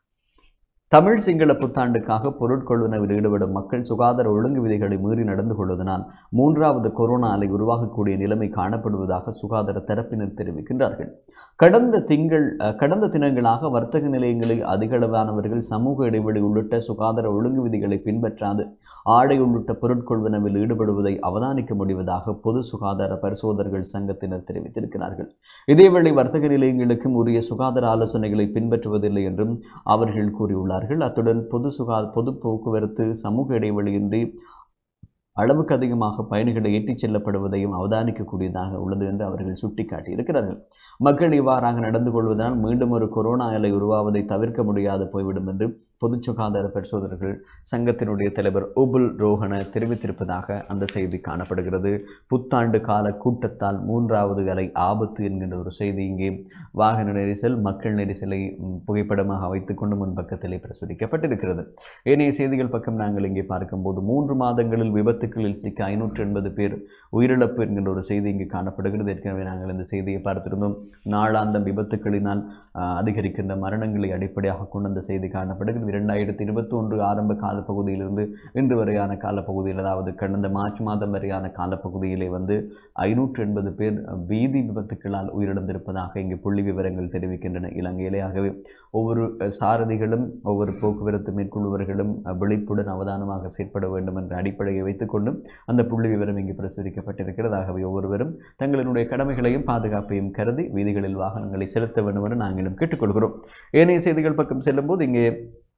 தமிழ் சிங்கள புத்தாண்டுக்காக பொருட்கொள்வனவில் ஈடுபடும் மக்கள் சுகாதார ஒழுங்கு விதிகளை மீறி நடந்து கொள்வதனால் மூன்றாவது கொரோனா அலை உருவாகக்கூடிய நிலைமை காணப்படுவதாக சுகாதார தரப்பினர் தெரிவிக்கின்றார்கள் கடந்த திங்கள் கடந்த தினங்களாக வர்த்தக நிலையங்களில் அதிகளவானவர்கள் சமூக இடைவெளி உள்ளிட்ட சுகாதார ஒழுங்கு விதிகளை பின்பற்றாது ஆடை உள்ளிட்ட பொருட்கொள்வனவில் ஈடுபடுவதை அவதானிக்க முடிவதாக பொது சுகாதார பரிசோதகர்கள் சங்கத்தினர் தெரிவித்திருக்கிறார்கள் இதேவேளை வர்த்தக நிலையங்களுக்கும் உரிய சுகாதார ஆலோசனைகளை பின்பற்றுவதில்லை என்றும் அவர்கள் கூறியுள்ளார்கள் அத்துடன் பொது சுகா பொது போக்குவரத்து சமூக இடைவெளியின்றி அளவுக்கு அதிகமாக பயணிகளை ஏற்றிச் செல்லப்படுவதையும் அவதானிக்கக்கூடியதாக உள்ளது என்று அவர்கள் சுட்டிக்காட்டியிருக்கிறார்கள் மக்கள் இவ்வாறாக நடந்து கொள்வதால் மீண்டும் ஒரு கொரோனா அலை உருவாவதை தவிர்க்க முடியாது போய்விடும் என்று பொது சுகாதார பரிசோதகர்கள் சங்கத்தினுடைய தலைவர் உபுல் ரோஹன தெரிவித்திருப்பதாக அந்த செய்தி காணப்படுகிறது புத்தாண்டு கால கூட்டத்தால் மூன்றாவது அலை ஆபத்து என்கின்ற ஒரு செய்தி இங்கே வாகன நெரிசல் மக்கள் நெரிசலை புகைப்படமாக வைத்துக்கொண்டு முன்பக்கத்திலே பிரசுரிக்கப்பட்டிருக்கிறது ஏனைய செய்திகள் பக்கம் நாங்கள் இங்கே பார்க்கும்போது மூன்று மாதங்களில் விபத்துக்களில் சிக்க ஐநூற்று எண்பது பேர் உயிரிழப்பு என்கின்ற ஒரு செய்தி இங்கு காணப்படுகிறது ஏற்கனவே நாங்கள் இந்த செய்தியை பார்த்திருந்தோம் நாளாந்தம் விபத்துக்களினால் அதிகரிக்கின்ற மரணங்களை அடிப்படையாக கொண்டு அந்த செய்தி காணப்படுகிறது இரண்டாயிரத்தி இருபத்தி ஒன்று ஆரம்ப காலப்பகுதியிலிருந்து இன்று வரையான காலப்பகுதியில் அதாவது கடந்த மார்ச் மாதம் வரையான காலப்பகுதியிலே வந்து ஐநூற்று எண்பது பேர் வீதி விபத்துக்களால் உயிரிழந்திருப்பதாக இங்கு புள்ளி விவரங்கள் தெரிவிக்கின்றன இலங்கையிலே ஆகவே ஒவ்வொரு சாரதிகளும் ஒவ்வொரு போக்குவரத்து மேற்கொள்பவர்களும் விழிப்புடன் அவதானமாக செயற்பட வேண்டும் என்ற அடிப்படையை வைத்துக்கொண்டு அந்த புள்ளி விவரம் இங்கு பிரசுரிக்கப்பட்டிருக்கிறது ஆகவே ஒவ்வொருவரும் தங்களினுடைய கடமைகளையும் பாதுகாப்பையும் கருதி வீதிகளில் வாகனங்களை செலுத்த வேண்டும் என நாங்களும் கேட்டுக்கொள்கிறோம் ஏனைய செய்திகள் பக்கம் செல்லும்போது இங்கே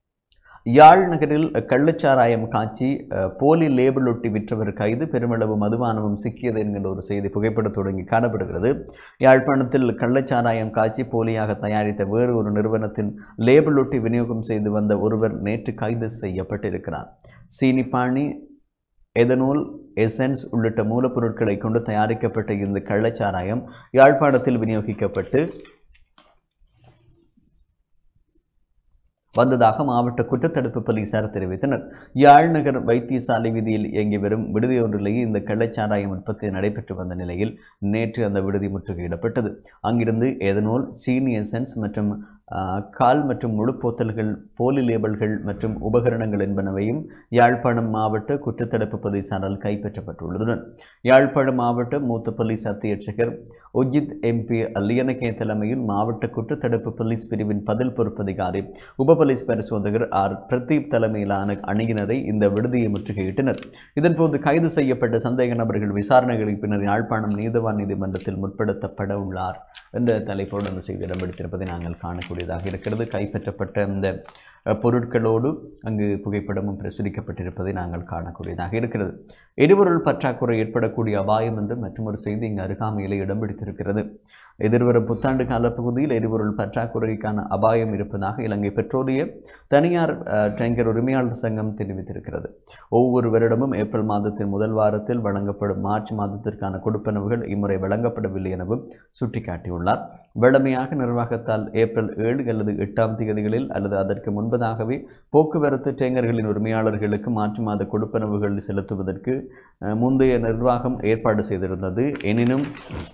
யாழ் நகரில் கள்ளச்சாராயம் காய்ச்சி போலி லேபிள் ஒட்டி விற்றவர் கைது பெருமளவு மதுபானமும் சிக்கியது என்கின்ற ஒரு செய்தி புகைப்படத்தோடு இங்கே காணப்படுகிறது யாழ்ப்பாணத்தில் கள்ளச்சாராயம் காய்ச்சி போலியாக தயாரித்த வேறு ஒரு நிறுவனத்தின் லேபிள் ஒட்டி விநியோகம் செய்து வந்த ஒருவர் நேற்று கைது செய்யப்பட்டிருக்கிறார் சீனிப்பாணி எதனோல் எசன்ஸ் உள்ளிட்ட மூலப்பொருட்களை கொண்டு தயாரிக்கப்பட்ட இந்த கள்ளச்சாராயம் யாழ்ப்பாணத்தில் விநியோகிக்கப்பட்டு வந்ததாக மாவட்ட குற்றத்தடுப்பு போலீசார் தெரிவித்தனர் யாழ்நகர் வைத்தியசாலை வீதியில் இயங்கி வரும் விடுதி ஒன்றிலேயே இந்த கள்ளச்சாராயம் உற்பத்தி நடைபெற்று வந்த நிலையில் நேற்று அந்த விடுதி முற்றுகையிடப்பட்டது அங்கிருந்து எதனோல் சீனி எசன்ஸ் மற்றும் கால் மற்றும் முழு போத்தல்கள் போலி லேபிள்கள் மற்றும் உபகரணங்கள் என்பனவையும் யாழ்ப்பாணம் மாவட்ட குற்றத்தடுப்பு போலீசாரால் கைப்பற்றப்பட்டுள்ளதுடன் யாழ்ப்பாணம் மாவட்ட மூத்த போலீஸ் அத்தியட்சகர் உஜித் எம்பி அல்லியனகே தலைமையில் மாவட்ட குற்றத்தடுப்பு போலீஸ் பிரிவின் பதில் பொறுப்பதிகாரி உப போலீஸ் பரிசோதகர் ஆர் பிரதீப் தலைமையிலான அணியினரை இந்த விடுதியை முற்றுகையிட்டனர் இதன்போது கைது செய்யப்பட்ட சந்தேக நபர்கள் விசாரணைகளின் பின்னர் யாழ்ப்பாணம் நீதவான் நீதிமன்றத்தில் முற்படுத்தப்பட உள்ளார் என்ற தலைப்போடு அந்த செய்தி இடம்பெடுத்திருப்பதை நாங்கள் காணக்கூடியதாக இருக்கிறது கைப்பற்றப்பட்ட இந்த பொருட்களோடு அங்கு புகைப்படமும் பிரசுரிக்கப்பட்டிருப்பதை நாங்கள் காணக்கூடியதாக இருக்கிறது எரிபொருள் பற்றாக்குறை ஏற்படக்கூடிய அபாயம் என்று மற்றொரு செய்தி இங்கு அருகாமையிலே இடம் பிடித்திருக்கிறது எதிர்வரும் புத்தாண்டு காலப்பகுதியில் எரிபொருள் பற்றாக்குறைக்கான அபாயம் இருப்பதாக இலங்கை பெட்ரோலிய தனியார் அஹ், டேங்கர் உரிமையாளர் சங்கம் தெரிவித்திருக்கிறது ஒவ்வொரு வருடமும் ஏப்ரல் மாதத்தின் முதல் வாரத்தில் வழங்கப்படும் மார்ச் மாதத்திற்கான கொடுப்பனவுகள் இம்முறை வழங்கப்படவில்லை எனவும் சுட்டிக்காட்டியுள்ளார் வழமையாக நிர்வாகத்தால் ஏப்ரல் ஏழு அல்லது எட்டாம் தேதிகளில் அல்லது அதற்கு முன்பதாகவே போக்குவரத்து டேங்கர்களின் உரிமையாளர்களுக்கு மார்ச் மாத கொடுப்பனவுகள் செலுத்துவதற்கு அஹ், முந்தைய நிர்வாகம் ஏற்பாடு செய்திருந்தது எனினும்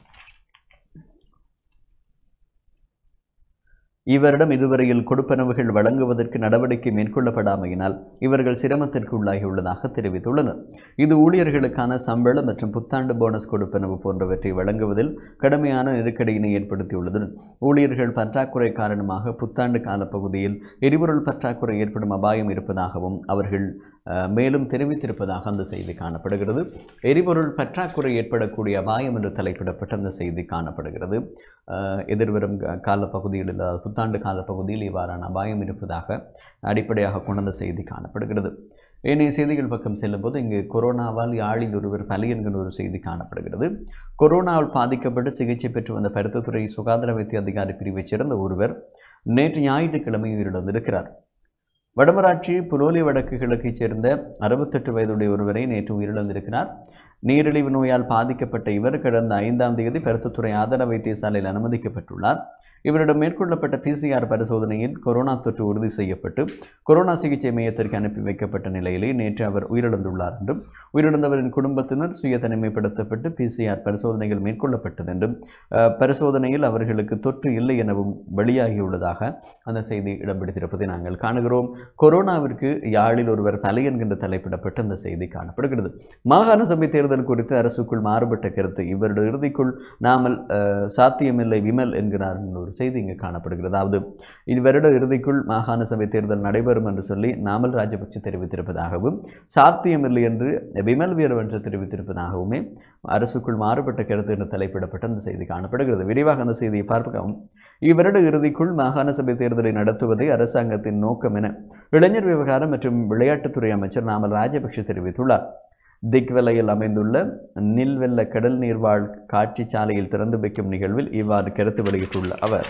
இவரிடம் இதுவரையில் கொடுப்பனவுகள் வழங்குவதற்கு நடவடிக்கை மேற்கொள்ளப்படாமையினால் இவர்கள் சிரமத்திற்கு உள்ளாகியுள்ளதாக தெரிவித்துள்ளனர் இது ஊழியர்களுக்கான சம்பளம் மற்றும் புத்தாண்டு போனஸ் கொடுப்பனவு போன்றவற்றை வழங்குவதில் கடுமையான நெருக்கடியினை ஏற்படுத்தியுள்ளதுடன் ஊழியர்கள் பற்றாக்குறை காரணமாக புத்தாண்டு காலப்பகுதியில் எரிபொருள் பற்றாக்குறை ஏற்படும் அபாயம் இருப்பதாகவும் அவர்கள் அஹ், மேலும் தெரிவித்திருப்பதாக அந்த செய்தி காணப்படுகிறது எரிபொருள் பற்றாக்குறை ஏற்படக்கூடிய அபாயம் என்று தலைப்பிடப்பட்ட அந்த செய்தி காணப்படுகிறது அஹ், எதிர்வரும் கா- காலப்பகுதியில் அதாவது புத்தாண்டு காலப்பகுதியில் இவ்வாறான அபாயம் இருப்பதாக அடிப்படையாக கொண்ட அந்த செய்தி காணப்படுகிறது ஏனைய செய்திகள் பக்கம் செல்லும்போது இங்கு கொரோனாவால் யாழில் ஒருவர் பலி என்கிற ஒரு செய்தி காணப்படுகிறது கொரோனாவால் பாதிக்கப்பட்டு சிகிச்சை பெற்று வந்த பருத்தத்துறை சுகாதார வைத்திய அதிகாரி பிரிவைச் சேர்ந்த ஒருவர் நேற்று ஞாயிற்றுக்கிழமை உயிரிழந்திருக்கிறார் வடமராட்சி புலோலி வடக்கு கிழக்கைச் சேர்ந்த அறுபத்தெட்டு வயதுடைய ஒருவரை நேற்று உயிரிழந்திருக்கிறார் நீரிழிவு நோயால் பாதிக்கப்பட்ட இவர் கடந்த ஐந்தாம் தேதி பருத்தத்துறை ஆதார வைத்தியசாலையில் அனுமதிக்கப்பட்டுள்ளார் இவரிடம் மேற்கொள்ளப்பட்ட பிசிஆர் பரிசோதனையில் கொரோனா தொற்று உறுதி செய்யப்பட்டு கொரோனா சிகிச்சை மையத்திற்கு அனுப்பி வைக்கப்பட்ட நிலையிலே நேற்று அவர் உயிரிழந்துள்ளார் என்றும் உயிரிழந்தவரின் குடும்பத்தினர் சுய தனிமைப்படுத்தப்பட்டு பிசிஆர் பரிசோதனைகள் மேற்கொள்ளப்பட்டது என்றும் அஹ், பரிசோதனையில் அவர்களுக்கு தொற்று இல்லை எனவும் வெளியாகியுள்ளதாக அந்த செய்தி இடம்பிடித்திருப்பதை நாங்கள் காணுகிறோம் கொரோனாவிற்கு யாழில் ஒருவர் தலை என்கின்ற தலைப்பிடப்பட்ட அந்த செய்தி காணப்படுகிறது மாகாண சபை தேர்தல் குறித்து அரசுக்குள் மாறுபட்ட கருத்து இவருடைய இறுதிக்குள் நாமல் அஹ், சாத்தியமில்லை விமல் என்கிறார் என்ற ஒரு செய்தி இங்கு காணப்படுகிறது அதாவது இவ்வருட இறுதிக்குள் மாகாண சபை தேர்தல் நடைபெறும் என்று சொல்லி நாமல் ராஜபக்ஷ தெரிவித்திருப்பதாகவும் சாத்தியமில்லை என்று விமல் வீரவன்று தெரிவித்திருப்பதாகவுமே அரசுக்குள் மாறுபட்ட கருத்து என்று தலைப்பிடப்பட்ட அந்த செய்தி காணப்படுகிறது விரிவாக அந்த செய்தியை பார்க்கவும் இவ்வருட இறுதிக்குள் மாகாண சபை தேர்தலை நடத்துவதே அரசாங்கத்தின் நோக்கம் என இளைஞர் விவகாரம் மற்றும் விளையாட்டுத்துறை அமைச்சர் நாமல் ராஜபக்ஷ தெரிவித்துள்ளார் திக்வெல்லையில் அமைந்துள்ள நில்வெல்ல கடல் நீர்வாழ் காட்சி சாலையில் திறந்து வைக்கும் நிகழ்வில் இவ்வாறு கருத்து வெளியிட்டுள்ள அவர்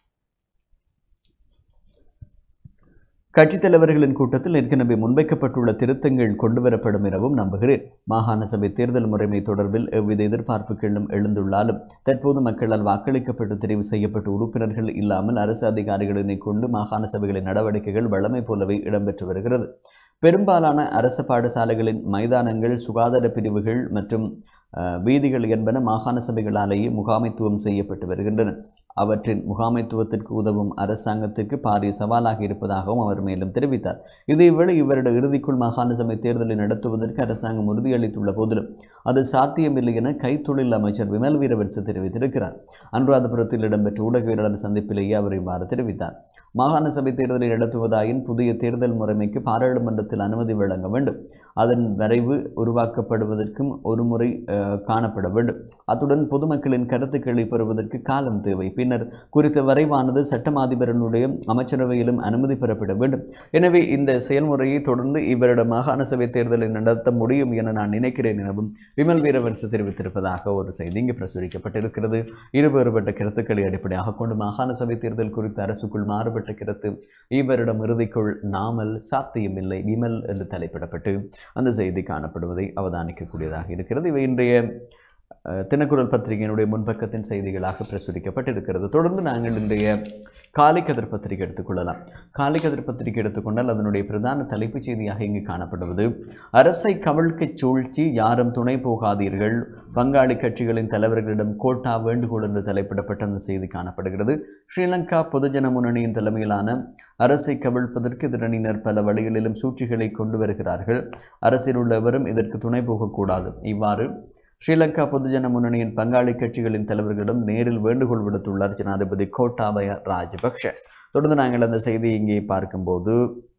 கட்சித் தலைவர்களின் கூட்டத்தில் ஏற்கனவே முன்வைக்கப்பட்டுள்ள திருத்தங்கள் கொண்டுவரப்படும் எனவும் நம்புகிறேன் மாகாண சபை தேர்தல் முறைமை தொடர்பில் எவ்வித எதிர்பார்ப்புகளும் எழுந்துள்ளாலும் தற்போது மக்களால் வாக்களிக்கப்பட்டு தெரிவு செய்யப்பட்ட உறுப்பினர்கள் இல்லாமல் அரசு அதிகாரிகளினை கொண்டு மாகாண சபைகளின் நடவடிக்கைகள் வழமை போலவே இடம்பெற்று வருகிறது பெரும்பாலான அரசு பாடசாலைகளின் மைதானங்கள் சுகாதார பிரிவுகள் மற்றும் அஹ், வீதிகள் என்பன மாகாண சபைகளாலேயே முகாமைத்துவம் செய்யப்பட்டு வருகின்றன அவற்றின் முகாமைத்துவத்திற்கு உதவும் அரசாங்கத்திற்கு பாரிய சவாலாக இருப்பதாகவும் அவர் மேலும் தெரிவித்தார் இதேவேளை இவருடைய இறுதிக்குள் மாகாண சபை தேர்தலை நடத்துவதற்கு அரசாங்கம் உறுதியளித்துள்ள போதிலும் அது சாத்தியமில்லை என கைத்தொழில் அமைச்சர் விமல் வீரவன்ச தெரிவித்திருக்கிறார் அனுராதபுரத்தில் இடம்பெற்ற ஊடகவியலாளர் சந்திப்பிலேயே அவர் இவ்வாறு தெரிவித்தார் மாகாண சபை தேர்தலை நடத்துவதாயின் புதிய தேர்தல் முறைமைக்கு பாராளுமன்றத்தில் அனுமதி வழங்க வேண்டும் அதன் வரைவு உருவாக்கப்படுவதற்கும் ஒரு முறை அஹ், காணப்பட வேண்டும் அத்துடன் பொதுமக்களின் கருத்துக்களை பெறுவதற்கு காலம் தேவை பின்னர் குறித்த வரைவானது சட்டமாதிபரனுடைய அமைச்சரவையிலும் அனுமதி பெறப்பட வேண்டும் எனவே இந்த செயல்முறையை தொடர்ந்து இவரிடம் மாகாண சபை தேர்தலை நடத்த முடியும் என நான் நினைக்கிறேன் எனவும் விமல் வீரவன்ச தெரிவித்திருப்பதாக ஒரு செய்தி இங்கு பிரசுரிக்கப்பட்டிருக்கிறது இருவேறுபட்ட கருத்துக்களை அடிப்படையாக கொண்டு மாகாண சபை தேர்தல் குறித்து அரசுக்குள் மாறுபட்ட கருத்து இவரிடம் இறுதிக்குள் நாமல் சாத்தியமில்லை விமல் என்று தலைப்பிடப்பட்டு அந்த செய்தி காணப்படுவதை அவதானிக்கக்கூடியதாக இருக்கிறது இவை இன்றைய அஹ், தினக்குரல் பத்திரிகையினுடைய முன்பக்கத்தின் செய்திகளாக பிரசுரிக்கப்பட்டிருக்கிறது தொடர்ந்து நாங்கள் இன்றைய காலைக்கதிர் பத்திரிகை எடுத்துக்கொள்ளலாம் காலைக்கதிர் பத்திரிகை எடுத்துக்கொண்டால் அதனுடைய பிரதான தலைப்புச் செய்தியாக இங்கு காணப்படுவது அரசை கவிழ்க்கச் சூழ்ச்சி யாரும் துணை போகாதீர்கள் பங்காளி கட்சிகளின் தலைவர்களிடம் கோட்டா வேண்டுகோள் என்று தலைப்பிடப்பட்ட அந்த செய்தி காணப்படுகிறது ஸ்ரீலங்கா பொதுஜன முன்னணியின் தலைமையிலான அரசை கவிழ்ப்பதற்கு எதிரணியினர் பல வழிகளிலும் சூழ்ச்சிகளை கொண்டு வருகிறார்கள் அரசில் உள்ளவரும் இதற்கு துணை போகக்கூடாது இவ்வாறு ஸ்ரீலங்கா பொதுஜன முன்னணியின் பங்காளி கட்சிகளின் தலைவர்களிடம் நேரில் வேண்டுகோள் விடுத்துள்ளார் ஜனாதிபதி கோட்டாபய ராஜபக்ஷ தொடர்ந்து நாங்கள் அந்த செய்தியை இங்கே பார்க்கும்போது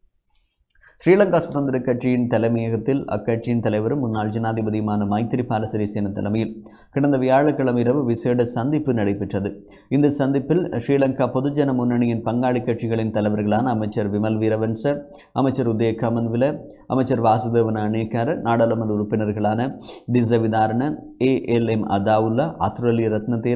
ஸ்ரீலங்கா சுதந்திர கட்சியின் தலைமையகத்தில் அக்கட்சியின் தலைவரும் முன்னாள் ஜனாதிபதியுமான மைத்திரிபால சிறிசேன தலைமையில் கடந்த வியாழக்கிழமை இரவு விசேட சந்திப்பு நடைபெற்றது இந்த சந்திப்பில் ஸ்ரீலங்கா பொதுஜன முன்னணியின் பங்காளி கட்சிகளின் தலைவர்களான அமைச்சர் விமல் வீரவன்ச அமைச்சர் உதய கமன்வில அமைச்சர் வாசுதேவன அநேக்கார நாடாளுமன்ற உறுப்பினர்களான Tissa Vitharana A L M Athaullah Athuraliye Rathana Thero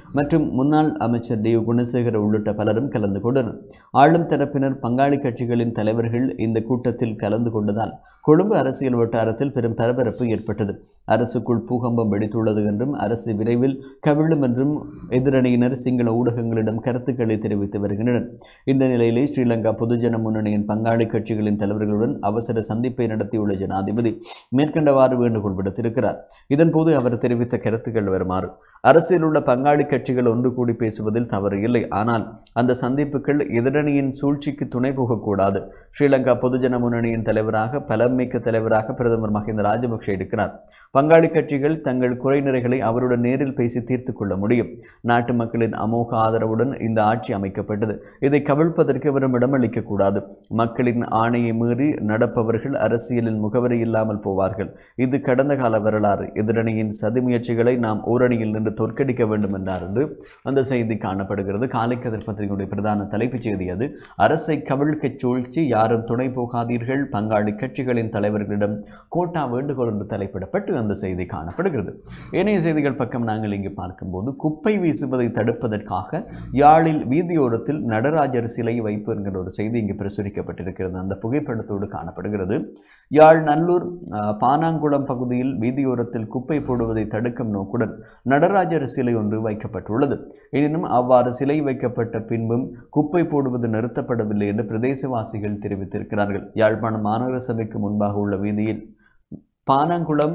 மற்றும் முன்னாள் அமைச்சர் டி குணசேகர உள்ளிட்ட பலரும் கலந்து கொண்டனர் ஆளும் தரப்பினர் பங்காளி கட்சிகளின் தலைவர்கள் இந்த கூட்டத்தில் கலந்து கொண்டதால் கொழும்பு அரசியல் வட்டாரத்தில் பெரும் பரபரப்பு ஏற்பட்டது அரசுக்குள் பூகம்பம் வெடித்துள்ளது என்றும் அரசு விரைவில் கவிழும் என்றும் எதிரணியினர் சிங்கள ஊடகங்களிடம் கருத்துக்களை தெரிவித்து வருகின்றனர் இந்த நிலையிலே ஸ்ரீலங்கா பொதுஜன முன்னணியின் பங்காளி கட்சிகளின் தலைவர்களுடன் அவசர சந்திப்பை நடத்தியுள்ள ஜனாதிபதி மேற்கண்டவாறு வேண்டுகோள் விடுத்திருக்கிறார் இதன்போது அவர் தெரிவித்த கருத்துக்கள் வருமாறு அரசியல் உள்ள பங்காளி கட்சிகள் ஒன்று கூடி பேசுவதில் தவறு இல்லை ஆனால் அந்த சந்திப்புகள் எதிரணியின் சூழ்ச்சிக்கு துணை போகக்கூடாது ஸ்ரீலங்கா பொதுஜன முன்னணியின் தலைவராக பலமிக்க தலைவராக பிரதமர் மஹிந்த ராஜபக்ஷ இருக்கிறார் பங்காளி கட்சிகள் தங்கள் குறைநிறைகளை அவருடன் நேரில் பேசி தீர்த்து கொள்ள முடியும் நாட்டு மக்களின் அமோக ஆதரவுடன் இந்த ஆட்சி அமைக்கப்பட்டது இதை கவிழ்ப்பதற்கு அவரும் இடமளிக்கக்கூடாது மக்களின் ஆணையை மீறி நடப்பவர்கள் அரசியலில் முகவரி இல்லாமல் போவார்கள் இது கடந்த கால வரலாறு எதிரணியின் சதி முயற்சிகளை நாம் ஓரணியில் நின்று தோற்கடிக்க வேண்டும் என்றார் என்று அந்த செய்தி காணப்படுகிறது காலைக்கதிர் பத்திரிகையுடைய பிரதான தலைப்புச் செய்தி அது அரசை கவிழ்க்கச் சூழ்ச்சி யாரும் துணை போகாதீர்கள் பங்காளி கட்சிகளின் தலைவர்களிடம் கோட்டா வேண்டுகோள் என்று தலைப்பிடப்பட்டு அந்த செய்தி காணப்படுகிறது ஏனைய செய்திகள் பக்கம் நாங்கள் இங்கு பார்க்கும்போது குப்பை வீசுவதை தடுப்பதற்காக யாழில் வீதியோரத்தில் நடராஜர் சிலை வைப்பு என்கிற ஒரு செய்தி இங்கு பிரசுரிக்கப்பட்டிருக்கிறது அந்த புகைப்படத்தோடு காணப்படுகிறது யாழ் நல்லூர் அஹ், பானாங்குளம் பகுதியில் வீதியோரத்தில் குப்பை போடுவதை தடுக்கும் நோக்குடன் நடராஜர் சிலை ஒன்று வைக்கப்பட்டுள்ளது எனினும் அவ்வாறு சிலை வைக்கப்பட்ட பின்பும் குப்பை போடுவது நிறுத்தப்படவில்லை என்று பிரதேசவாசிகள் தெரிவித்திருக்கிறார்கள் யாழ்ப்பாணம் மாநகர சபைக்கு முன்பாக உள்ள வீதியில் பானாங்குளம்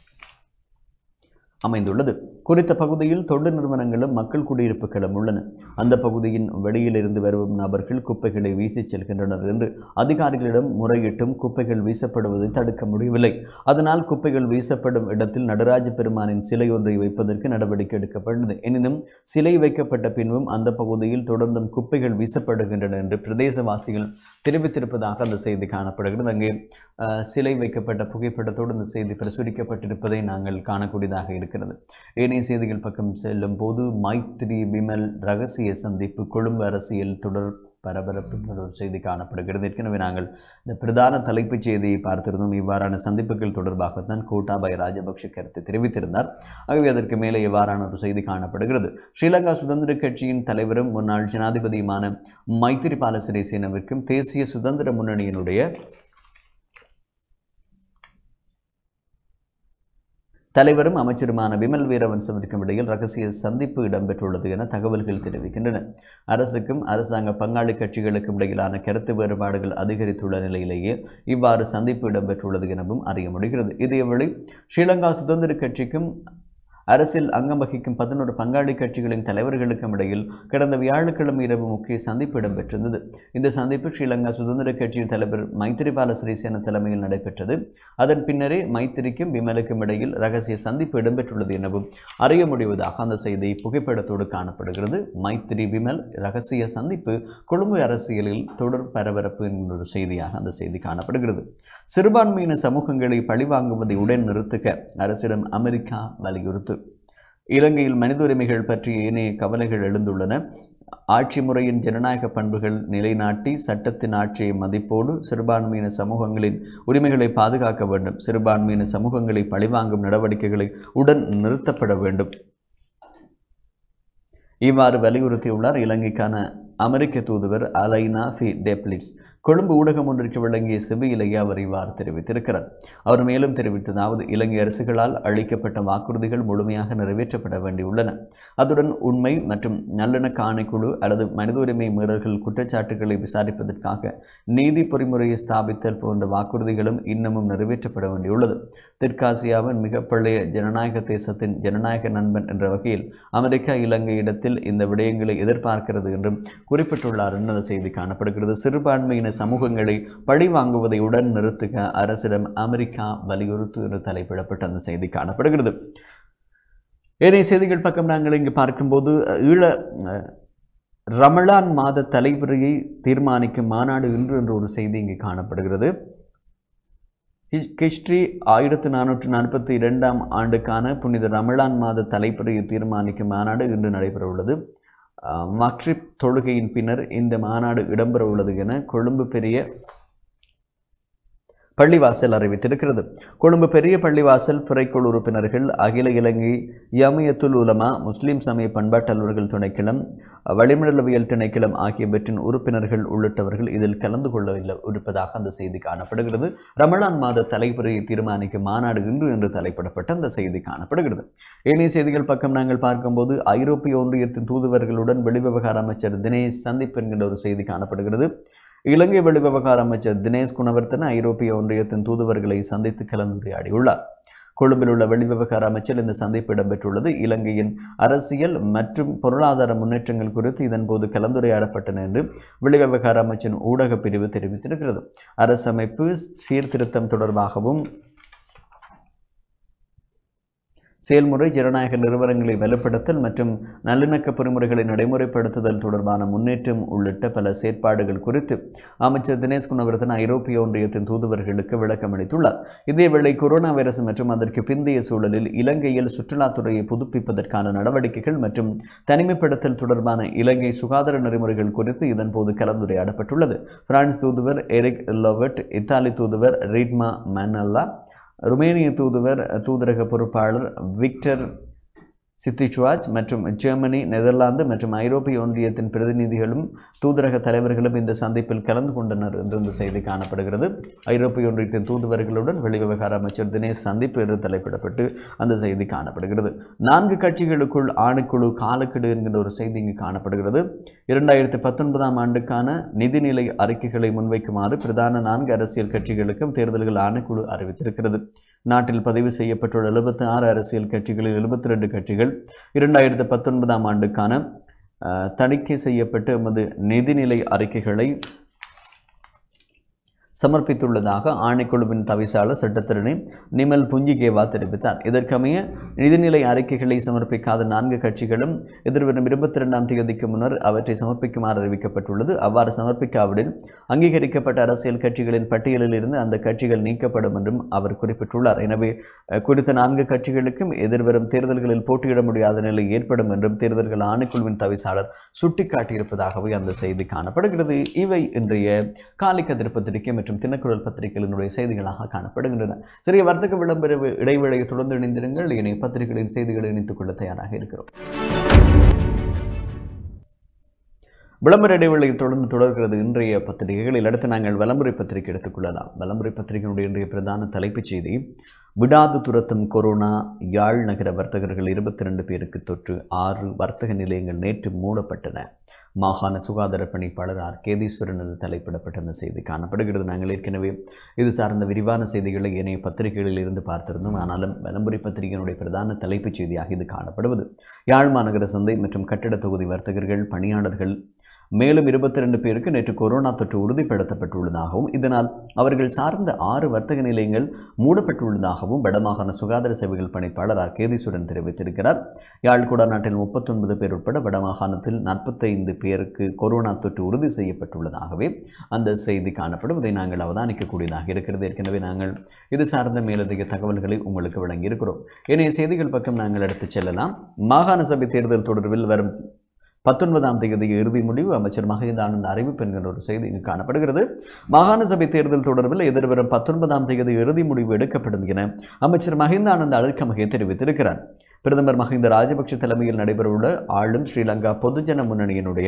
அமைந்துள்ளது குறித்த பகுதியில் தொண்டு நிறுவனங்களும் மக்கள் குடியிருப்புகளும் உள்ளன அந்த பகுதியின் வெளியிலிருந்து வரும் நபர்கள் குப்பைகளை வீசிச் செல்கின்றனர் என்று அதிகாரிகளிடம் முறையிட்டும் குப்பைகள் வீசப்படுவதை தடுக்க முடியவில்லை அதனால் குப்பைகள் வீசப்படும் இடத்தில் நடராஜ பெருமானின் சிலை ஒன்றை வைப்பதற்கு நடவடிக்கை எடுக்கப்பட்டது எனினும் சிலை வைக்கப்பட்ட பின்பும் அந்த பகுதியில் தொடர்ந்தும் குப்பைகள் வீசப்படுகின்றன என்று பிரதேசவாசிகள் தெரிவித்திருப்பதாக அந்த செய்தி காணப்படுகிறது அங்கே அஹ், சிலை வைக்கப்பட்ட புகைப்படத்தோடு இந்த செய்தி பிரசுரிக்கப்பட்டிருப்பதை நாங்கள் காணக்கூடியதாக இருக்கிறது ஏனைய செய்திகள் பக்கம் செல்லும் போது மைத்ரி விமல் ரகசிய சந்திப்பு கொழும்பு அரசியல் தொடர் பரபரப்பு என்ற ஒரு செய்தி காணப்படுகிறது ஏற்கனவே நாங்கள் இந்த பிரதான தலைப்புச் செய்தியை பார்த்திருந்தோம் இவ்வாறான சந்திப்புகள் தொடர்பாகத்தான் கோட்டாபாய் ராஜபக்ஷ கருத்து தெரிவித்திருந்தார் ஆகவே அதற்கு மேலே இவ்வாறான ஒரு செய்தி காணப்படுகிறது ஸ்ரீலங்கா சுதந்திர கட்சியின் தலைவரும் முன்னாள் ஜனாதிபதியுமான மைத்திரிபால சிறிசேனவிற்கும் தேசிய சுதந்திர முன்னணியினுடைய தலைவரும் அமைச்சருமான விமல் வீரவன்சவிற்கும் இடையில் ரகசிய சந்திப்பு இடம்பெற்றுள்ளது என தகவல்கள் தெரிவிக்கின்றன அரசுக்கும் அரசாங்க பங்காளி கட்சிகளுக்கும் இடையிலான கருத்து வேறுபாடுகள் அதிகரித்துள்ள நிலையிலேயே இவ்வாறு சந்திப்பு இடம்பெற்றுள்ளது எனவும் அறிய முடிகிறது இதேவேளை ஸ்ரீலங்கா சுதந்திர கட்சிக்கும் அரசில் அங்கம் வகிக்கும் பதினோரு பங்காளி கட்சிகளின் தலைவர்களுக்கும் இடையில் கடந்த வியாழக்கிழமை இரவு முக்கிய சந்திப்பு இடம்பெற்றிருந்தது இந்த சந்திப்பு ஸ்ரீலங்கா சுதந்திர கட்சியின் தலைவர் மைத்திரிபால சிறிசேன தலைமையில் நடைபெற்றது அதன் பின்னரே மைத்திரிக்கும் விமலுக்கும் இடையில் ரகசிய சந்திப்பு இடம்பெற்றுள்ளது எனவும் அறிய முடிவதாக அந்த செய்தி புகைப்படத்தோடு காணப்படுகிறது மைத்திரி விமல் ரகசிய சந்திப்பு கொழும்பு அரசியலில் தொடர் பரபரப்பு என்கிற ஒரு செய்தியாக அந்த செய்தி காணப்படுகிறது சிறுபான்மையின சமூகங்களை பழிவாங்குவதை உடன் நிறுத்துக அரசிடம் அமெரிக்கா வலியுறுத்து இலங்கையில் மனித உரிமைகள் பற்றிய ஏனைய கவலைகள் எழுந்துள்ளன ஆட்சி முறையின் ஜனநாயக பண்புகள் நிலைநாட்டி சட்டத்தின் ஆட்சியை மதிப்போடு சிறுபான்மையின சமூகங்களின் உரிமைகளை பாதுகாக்க வேண்டும் சிறுபான்மையின சமூகங்களை பழிவாங்கும் நடவடிக்கைகளை உடன் நிறுத்தப்பட வேண்டும் இவ்வாறு வலியுறுத்தியுள்ளார் இலங்கைக்கான அமெரிக்க தூதுவர் அலைனா ஃபி டெப்லிட்ஸ் கொழும்பு ஊடகம் ஒன்றிற்கு வழங்கிய செவியிலேயே அவர் இவ்வாறு தெரிவித்திருக்கிறார் அவர் மேலும் தெரிவித்ததாவது இலங்கை அரசுகளால் அளிக்கப்பட்ட வாக்குறுதிகள் முழுமையாக நிறைவேற்றப்பட வேண்டியுள்ளன அதுடன் உண்மை மற்றும் நல்லிணக்க ஆணைக்குழு அல்லது மனித உரிமை மீறல்கள் குற்றச்சாட்டுகளை விசாரிப்பதற்காக நீதி பொறிமுறையை ஸ்தாபித்தல் போன்ற வாக்குறுதிகளும் இன்னமும் நிறைவேற்றப்பட வேண்டியுள்ளது தெற்காசியாவின் மிக பழைய ஜனநாயக தேசத்தின் ஜனநாயக நண்பன் என்ற வகையில் அமெரிக்கா இலங்கை இடத்தில் இந்த விடயங்களை எதிர்பார்க்கிறது என்றும் குறிப்பிட்டுள்ளார் என்று அந்த செய்தி காணப்படுகிறது சிறுபான்மையின சமூகங்களை பழி வாங்குவதை உடன் நிறுத்துக அரசிடம் அமெரிக்கா வலியுறுத்து என்று தலைப்பிடப்பட்ட அந்த செய்தி காணப்படுகிறது ஏனைய செய்திகள் பக்கம் நாங்கள் இங்கு பார்க்கும்போது ஈழ அஹ், ரமலான் மாத தலைவரையை தீர்மானிக்கும் மாநாடு இன்று என்ற ஒரு செய்தி இங்கு காணப்படுகிறது ஹிஸ்- கிஷ்ரி ஆயிரத்து நானூற்று நாற்பத்தி இரண்டாம் ஆண்டுக்கான புனித ரமலான் மாத தலைப்புரையை தீர்மானிக்கும் மாநாடு இன்று நடைபெற உள்ளது அஹ், மக்ரிப் தொழுகையின் பின்னர் இந்த மாநாடு இடம்பெற உள்ளது என கொழும்பு பெரிய பள்ளிவாசல் அறிவித்திருக்கிறது கொழும்பு பெரிய பள்ளிவாசல் பிறைக்குழு உறுப்பினர்கள் அகில இலங்கை யமியத்துல் உலமா முஸ்லிம் சமய பண்பாட்டலுவர்கள் திணைக்களம் வளிமண்டலவியல் திணைக்களம் ஆகியவற்றின் உறுப்பினர்கள் உள்ளிட்டவர்கள் இதில் கலந்து கொள்ள இல்ல- இருப்பதாக அந்த செய்தி காணப்படுகிறது ரமலான் மாத தலைப்புறையை தீர்மானிக்கும் மாநாடு இன்று என்று தலைப்பிடப்பட்ட அந்த செய்தி காணப்படுகிறது ஏனைய செய்திகள் பக்கம் நாங்கள் பார்க்கும்போது ஐரோப்பிய ஒன்றியத்தின் தூதுவர்களுடன் வெளிவிவகார அமைச்சர் தினேஷ் சந்திப்பு என்கின்ற ஒரு செய்தி காணப்படுகிறது இலங்கை வெளிவிவகார அமைச்சர் தினேஷ் குணவர்த்தன ஐரோப்பிய ஒன்றியத்தின் தூதுவர்களை சந்தித்து கலந்துரையாடியுள்ளார் கொழும்பில் உள்ள வெளிவிவகார அமைச்சர் இந்த சந்திப்பு இடம்பெற்றுள்ளது இலங்கையின் அரசியல் மற்றும் பொருளாதார முன்னேற்றங்கள் குறித்து இதன்போது கலந்துரையாடப்பட்டன என்று வெளிவிவகார அமைச்சின் ஊடக பிரிவு தெரிவித்திருக்கிறது அரசமைப்பு சீர்திருத்தம் தொடர்பாகவும் செயல்முறை ஜனநாயக நிறுவனங்களை வலுப்படுத்தல் மற்றும் நல்லிணக்க பொறிமுறைகளை நடைமுறைப்படுத்துதல் தொடர்பான முன்னேற்றம் உள்ளிட்ட பல செயற்பாடுகள் குறித்து அமைச்சர் தினேஷ் குணவர்தன் ஐரோப்பிய ஒன்றியத்தின் தூதுவர்களுக்கு விளக்கம் அளித்துள்ளார் இதேவேளை கொரோனா வைரஸ் மற்றும் அதற்கு பிந்தைய சூழலில் இலங்கையில் சுற்றுலாத்துறையை புதுப்பிப்பதற்கான நடவடிக்கைகள் மற்றும் தனிமைப்படுத்தல் தொடர்பான இலங்கை சுகாதார நெறிமுறைகள் குறித்து இதன்போது கலந்துரையாடப்பட்டுள்ளது பிரான்ஸ் தூதுவர் எரிக் லோவட் இத்தாலி தூதுவர் ரீட்மா மனல்லா ருமேனிய தூதுவர் தூதரக பொறுப்பாளர் விக்டர் சித்திச்சுவாஜ் மற்றும் ஜெர்மனி நெதர்லாந்து மற்றும் ஐரோப்பிய ஒன்றியத்தின் பிரதிநிதிகளும் தூதரக தலைவர்களும் இந்த சந்திப்பில் கலந்து கொண்டனர் என்று இந்த செய்தி காணப்படுகிறது ஐரோப்பிய ஒன்றியத்தின் தூதுவர்களுடன் வெளிவிவகார அமைச்சர் தினேஷ் சந்திப்பு என்று தலைப்பிடப்பட்டு அந்த செய்தி காணப்படுகிறது நான்கு கட்சிகளுக்குள் ஆணைக்குழு காலக்கெடு என்கின்ற ஒரு செய்தி இங்கு காணப்படுகிறது இரண்டாயிரத்தி பத்தொன்பதாம் ஆண்டுக்கான நிதிநிலை அறிக்கைகளை முன்வைக்குமாறு பிரதான நான்கு அரசியல் கட்சிகளுக்கும் தேர்தல்கள் ஆணைக்குழு அறிவித்திருக்கிறது நாட்டில் பதிவு செய்யப்பட்டுள்ள எழுபத்தி ஆறு அரசியல் கட்சிகளில் எழுபத்தி ரெண்டு கட்சிகள் இரண்டாயிரத்து பத்தொன்பதாம் ஆண்டுக்கான அஹ், தணிக்கை செய்யப்பட்டு எமது நிதிநிலை அறிக்கைகளை சமர்ப்பித்துள்ளதாக ஆணைக்குழுவின் தவிசாளர் சட்டத்திரணி நிமல் புஞ்சிகேவா தெரிவித்தார் இதற்கமைய நிதிநிலை அறிக்கைகளை சமர்ப்பிக்காத நான்கு கட்சிகளும் எதிர்வரும் இருபத்தி ரெண்டாம் தேதிக்கு முன்னர் அவற்றை சமர்ப்பிக்குமாறு அறிவிக்கப்பட்டுள்ளது அவ்வாறு சமர்ப்பிக்காவிடில் அங்கீகரிக்கப்பட்ட அரசியல் கட்சிகளின் பட்டியலில் இருந்து அந்த கட்சிகள் நீக்கப்படும் என்றும் அவர் குறிப்பிட்டுள்ளார் எனவே அஹ், குறித்த நான்கு கட்சிகளுக்கும் எதிர்வரும் தேர்தல்களில் போட்டியிட முடியாத நிலை ஏற்படும் என்றும் தேர்தல்கள் ஆணைக்குழுவின் தவிசாளர் சுட்டிக்காட்டியிருப்பதாகவே அந்த செய்தி காணப்படுகிறது இவை இன்றைய காலிக்கதிர் பத்திரிகை மற்றும் தினக்குரல் பத்திரிகைகளினுடைய செய்திகளாக காணப்படுகின்றன சிறிய வர்த்தக விளம்பர இடைவேளையை தொடர்ந்து இணைந்திருங்கள் இணைய பத்திரிகைகளின் செய்திகளை இணைத்துக் கொள்ள தயாராக இருக்கிறோம் விளம்பர இடைவேளையை தொடர்ந்து தொடர்கிறது இன்றைய பத்திரிகைகளில் அடுத்து நாங்கள் விளம்பரை பத்திரிகை எடுத்துக்கொள்ளலாம் விளம்பரை பத்திரிகையினுடைய இன்றைய பிரதான தலைப்புச் செய்தி விடாது துரத்தும் கொரோனா யாழ் நகர வர்த்தகர்கள் இருபத்தி ரெண்டு பேருக்கு தொற்று ஆறு வர்த்தக நிலையங்கள் நேற்று மூடப்பட்டன மாகாண சுகாதார பணிப்பாளர் ஆர் கேதீஸ்வரன் என்று தலைப்பிடப்பட்ட அந்த செய்தி காணப்படுகிறது நாங்கள் ஏற்கனவே இது சார்ந்த விரிவான செய்திகளை ஏனைய பத்திரிகைகளில் இருந்து பார்த்திருந்தோம் ஆனாலும் விளம்பரி பத்திரிகையினுடைய பிரதான தலைப்புச் செய்தியாக இது காணப்படுவது யாழ் மாநகர சந்தை மற்றும் கட்டிட தொகுதி வர்த்தகர்கள் பணியாளர்கள் மேலும் இருபத்தி ரெண்டு பேருக்கு நேற்று கொரோனா தொற்று உறுதிப்படுத்தப்பட்டுள்ளதாகவும் இதனால் அவர்கள் சார்ந்த ஆறு வர்த்தக நிலையங்கள் மூடப்பட்டுள்ளதாகவும் வடமாகாண சுகாதார சேவைகள் பணிப்பாளர் ஆர் கேதீஸ்வரன் தெரிவித்திருக்கிறார் யாழ்குடா நாட்டில் முப்பத்தொன்பது பேர் உட்பட வடமாகாணத்தில் நாற்பத்தைந்து பேருக்கு கொரோனா தொற்று உறுதி செய்யப்பட்டுள்ளதாகவே அந்த செய்தி காணப்படும் இதை நாங்கள் அவதானிக்கக்கூடியதாக இருக்கிறது ஏற்கனவே நாங்கள் இது சார்ந்த மேலதிக தகவல்களை உங்களுக்கு வழங்கியிருக்கிறோம் ஏனைய செய்திகள் பக்கம் நாங்கள் எடுத்துச் செல்லலாம் மாகாண சபை தேர்தல் தொடர்பில் வரும் பத்தொன்பதாம் தேதி இறுதி முடிவு அமைச்சர் மஹிந்த ஆனந்த் அறிவிப்பு என்கிற ஒரு செய்தி இங்கு காணப்படுகிறது மாகாண சபை தேர்தல் தொடர்பில் எதிர்வரும் பத்தொன்பதாம் தேதி இறுதி முடிவு எடுக்கப்படும் என அமைச்சர் மஹிந்த ஆனந்த் அழுக்கமகை தெரிவித்திருக்கிறார் பிரதமர் மஹிந்த ராஜபக்ஷ தலைமையில் நடைபெறவுள்ள ஆளும் ஸ்ரீலங்கா பொதுஜன முன்னணியினுடைய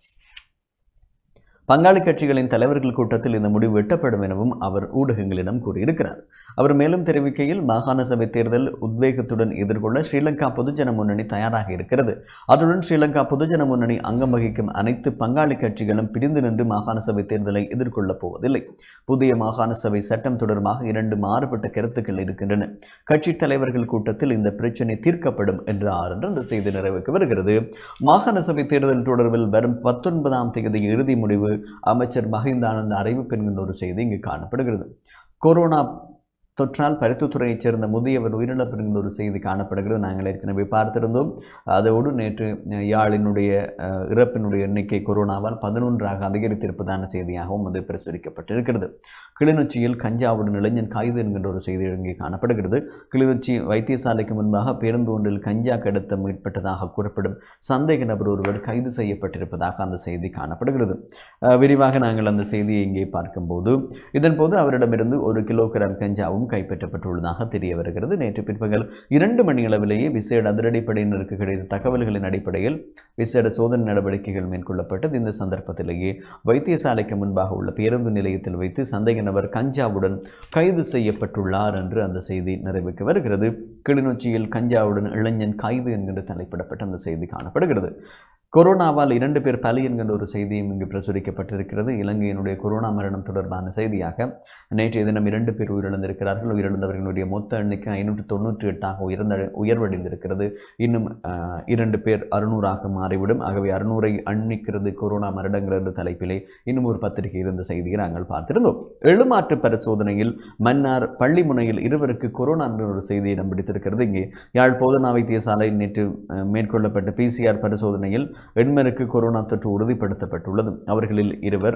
பங்காளி கட்சிகளின் தலைவர்கள் கூட்டத்தில் இந்த முடிவு எட்டப்படும் எனவும் அவர் ஊடகங்களிடம் கூறியிருக்கிறார் அவர் மேலும் தெரிவிக்கையில் மாகாண சபை தேர்தல் உத்வேகத்துடன் எதிர்கொள்ள ஸ்ரீலங்கா பொதுஜன முன்னணி தயாராக இருக்கிறது அத்துடன் ஸ்ரீலங்கா பொதுஜன முன்னணி அங்கம் வகிக்கும் அனைத்து பங்காளி கட்சிகளும் பிரிந்து நின்று மாகாண சபை தேர்தலை எதிர்கொள்ளப் போவதில்லை புதிய மாகாண சபை சட்டம் தொடர்பாக இரண்டு மாறுபட்ட கருத்துக்கள் இருக்கின்றன கட்சித் தலைவர்கள் கூட்டத்தில் இந்த பிரச்சினை தீர்க்கப்படும் என்றார் என்று அந்த செய்தி நிறைவுக்கு வருகிறது மாகாண சபை தேர்தல் தொடர்பில் வரும் பத்தொன்பதாம் தேதி இறுதி முடிவு அமைச்சர் மஹிந்த ஆனந்த் அறிவிப்பு என்கின்ற ஒரு செய்தி இங்கு காணப்படுகிறது கொரோனா தொற்றால் பருத்தித்துறையைச் சேர்ந்த முதியவர் உயிரிழப்பு என்கிற ஒரு செய்தி காணப்படுகிறது நாங்கள் ஏற்கனவே பார்த்திருந்தோம் அதோடு நேற்று அஹ், யாழினுடைய அஹ், இறப்பினுடைய எண்ணிக்கை கொரோனாவால் பதினொன்றாக அதிகரித்திருப்பதான செய்தியாகவும் அது பிரசுரிக்கப்பட்டிருக்கிறது கிளிநொச்சியில் கஞ்சாவுடன் இளைஞன் கைது என்கின்ற ஒரு செய்தி இங்கே காணப்படுகிறது கிளிநொச்சி வைத்தியசாலைக்கு முன்பாக பேருந்து ஒன்றில் கஞ்சா கடத்த முற்பட்டதாக கூறப்படும் சந்தேக நபர் ஒருவர் கைது செய்யப்பட்டிருப்பதாக அந்த செய்தி காணப்படுகிறது அஹ் விரிவாக நாங்கள் அந்த செய்தியை இங்கே பார்க்கும்போது இதன்போது அவரிடமிருந்து ஒரு கிலோகிராம் கஞ்சாவும் கைப்பற்றப்பட்டுள்ளதாக தெரிய வருகிறது நேற்று பிற்பகல் இரண்டு மணி அளவிலேயே விசேட அதிரடிப்படையினருக்கு கிடைத்த தகவல்களின் அடிப்படையில் விசேட சோதனை நடவடிக்கைகள் மேற்கொள்ளப்பட்டது இந்த சந்தர்ப்பத்திலேயே வைத்தியசாலைக்கு முன்பாக உள்ள பேருந்து நிலையத்தில் வைத்து சந்தேக நபர் கஞ்சாவுடன் கைது செய்யப்பட்டுள்ளார் என்று அந்த செய்தி நிறைவுக்கு வருகிறது கிளிநொச்சியில் கஞ்சாவுடன் இளைஞன் கைது என்கின்ற தலைப்பிடப்பட்ட அந்த செய்தி காணப்படுகிறது கொரோனாவால் இரண்டு பேர் பலி என்கின்ற ஒரு செய்தியும் இங்கு பிரசுரிக்கப்பட்டிருக்கிறது இலங்கையினுடைய கொரோனா மரணம் தொடர்பான செய்தியாக நேற்றைய தினம் இரண்டு பேர் உயிரிழந்திருக்கிறார்கள் உயிரிழந்தவர்களுடைய மொத்த எண்ணிக்கை ஐநூற்று தொண்ணூற்றி எட்டாக உயர்ந்த உயர்வடைந்திருக்கிறது இன்னும் அஹ், இரண்டு பேர் அறுநூறாக மாறிவிடும் ஆகவே அறுநூறை அண்ணிக்கிறது கொரோனா மரணங்கள் என்ற தலைப்பிலே இன்னும் ஒரு பத்திரிகை இருந்த செய்தியை நாங்கள் பார்த்திருந்தோம் எழுமாற்று பரிசோதனையில் மன்னார் பள்ளிமுனையில் இருவருக்கு கொரோனா என்ற ஒரு செய்தியை இடம் பிடித்திருக்கிறது இங்கே யாழ் போதனா வைத்தியசாலை நேற்று அஹ், மேற்கொள்ளப்பட்ட பிசிஆர் பரிசோதனையில் எண்மருக்கு கொரோனா தொற்று உறுதிப்படுத்தப்பட்டுள்ளது அவர்களில் இருவர்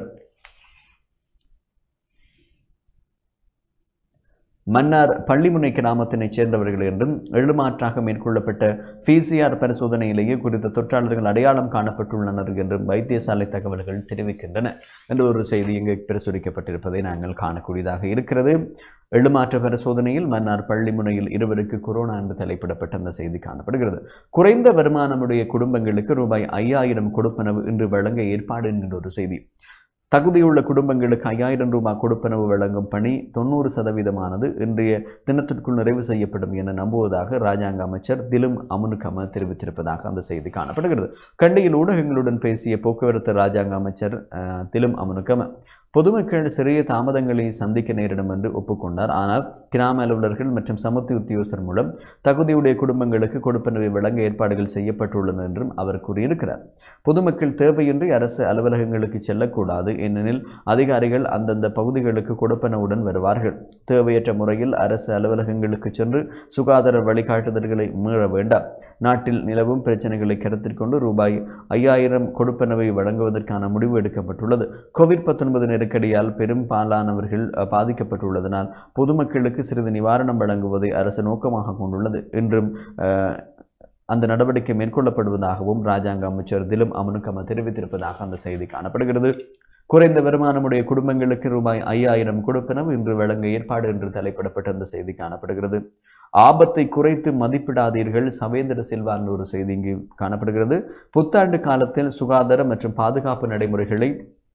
மன்னார் பள்ளிமுனை கிராமத்தினைச் சேர்ந்தவர்கள் என்றும் எழுமாற்றாக மேற்கொள்ளப்பட்ட பிசிஆர் பரிசோதனையிலேயே குறித்த தொற்றாளர்கள் அடையாளம் காணப்பட்டுள்ளனர் என்றும் வைத்தியசாலை தகவல்கள் தெரிவிக்கின்றன என்ற ஒரு செய்தி இங்கு பிரசுரிக்கப்பட்டிருப்பதை நாங்கள் காணக்கூடியதாக இருக்கிறது எழுமாற்ற பரிசோதனையில் மன்னார் பள்ளிமுனையில் இருவருக்கு கொரோனா என்று தலைப்பிடப்பட்ட அந்த செய்தி காணப்படுகிறது குறைந்த வருமானமுடைய குடும்பங்களுக்கு ரூபாய் ஐயாயிரம் கொடுப்பனவு இன்று வழங்க ஏற்பாடு என்கின்ற ஒரு செய்தி தகுதியுள்ள குடும்பங்களுக்கு ஐயாயிரம் ரூபாய் கொடுப்பனவு வழங்கும் பணி தொண்ணூறு சதவீதமானது இன்றைய தினத்திற்குள் நிறைவு செய்யப்படும் என நம்புவதாக ராஜாங்க அமைச்சர் திலும் அமுனுகம தெரிவித்திருப்பதாக அந்த செய்தி காணப்படுகிறது கண்டியில் ஊடகங்களுடன் பேசிய போக்குவரத்து ராஜாங்க அமைச்சர் அஹ், திலும் அமுனுகம பொதுமக்கள் சிறிய தாமதங்களை சந்திக்க நேரிடும் என்று ஒப்புக்கொண்டார் ஆனால் கிராம அலுவலர்கள் மற்றும் சமூக உத்தியோகஸ்தர் மூலம் தகுதியுடைய குடும்பங்களுக்கு கொடுப்பனவை வழங்க ஏற்பாடுகள் செய்யப்பட்டுள்ளன என்றும் அவர் கூறியிருக்கிறார் பொதுமக்கள் தேவையின்றி அரசு அலுவலகங்களுக்கு செல்லக்கூடாது ஏனெனில் அதிகாரிகள் அந்தந்த பகுதிகளுக்கு கொடுப்பனவுடன் வருவார்கள் தேவையற்ற முறையில் அரசு அலுவலகங்களுக்கு சென்று சுகாதார வழிகாட்டுதல்களை மீற வேண்டாம் நாட்டில் நிலவும் பிரச்சனைகளை கருத்தில் கொண்டு ரூபாய் ஐயாயிரம் கொடுப்பனவை வழங்குவதற்கான முடிவு எடுக்கப்பட்டுள்ளது கோவிட் பத்தொன்பது நெருக்கடியால் பெரும்பாலானவர்கள் அஹ், பாதிக்கப்பட்டுள்ளதனால் பொதுமக்களுக்கு சிறிது நிவாரணம் வழங்குவதை அரசு நோக்கமாக கொண்டுள்ளது என்றும் அஹ், அந்த நடவடிக்கை மேற்கொள்ளப்படுவதாகவும் ராஜாங்க அமைச்சர் திலும் அமனுக்கம தெரிவித்திருப்பதாக அந்த செய்தி காணப்படுகிறது குறைந்த வருமானமுடைய குடும்பங்களுக்கு ரூபாய் ஐயாயிரம் கொடுப்பனவு இன்று வழங்க ஏற்பாடு என்று தலைப்பிடப்பட்ட அந்த செய்தி காணப்படுகிறது ஆபத்தை குறைத்து மதிப்பிடாதீர்கள் சவேந்திர சில்வா என்ற ஒரு செய்தி இங்கு காணப்படுகிறது புத்தாண்டு காலத்தில் சுகாதார மற்றும் பாதுகாப்பு நடைமுறைகளை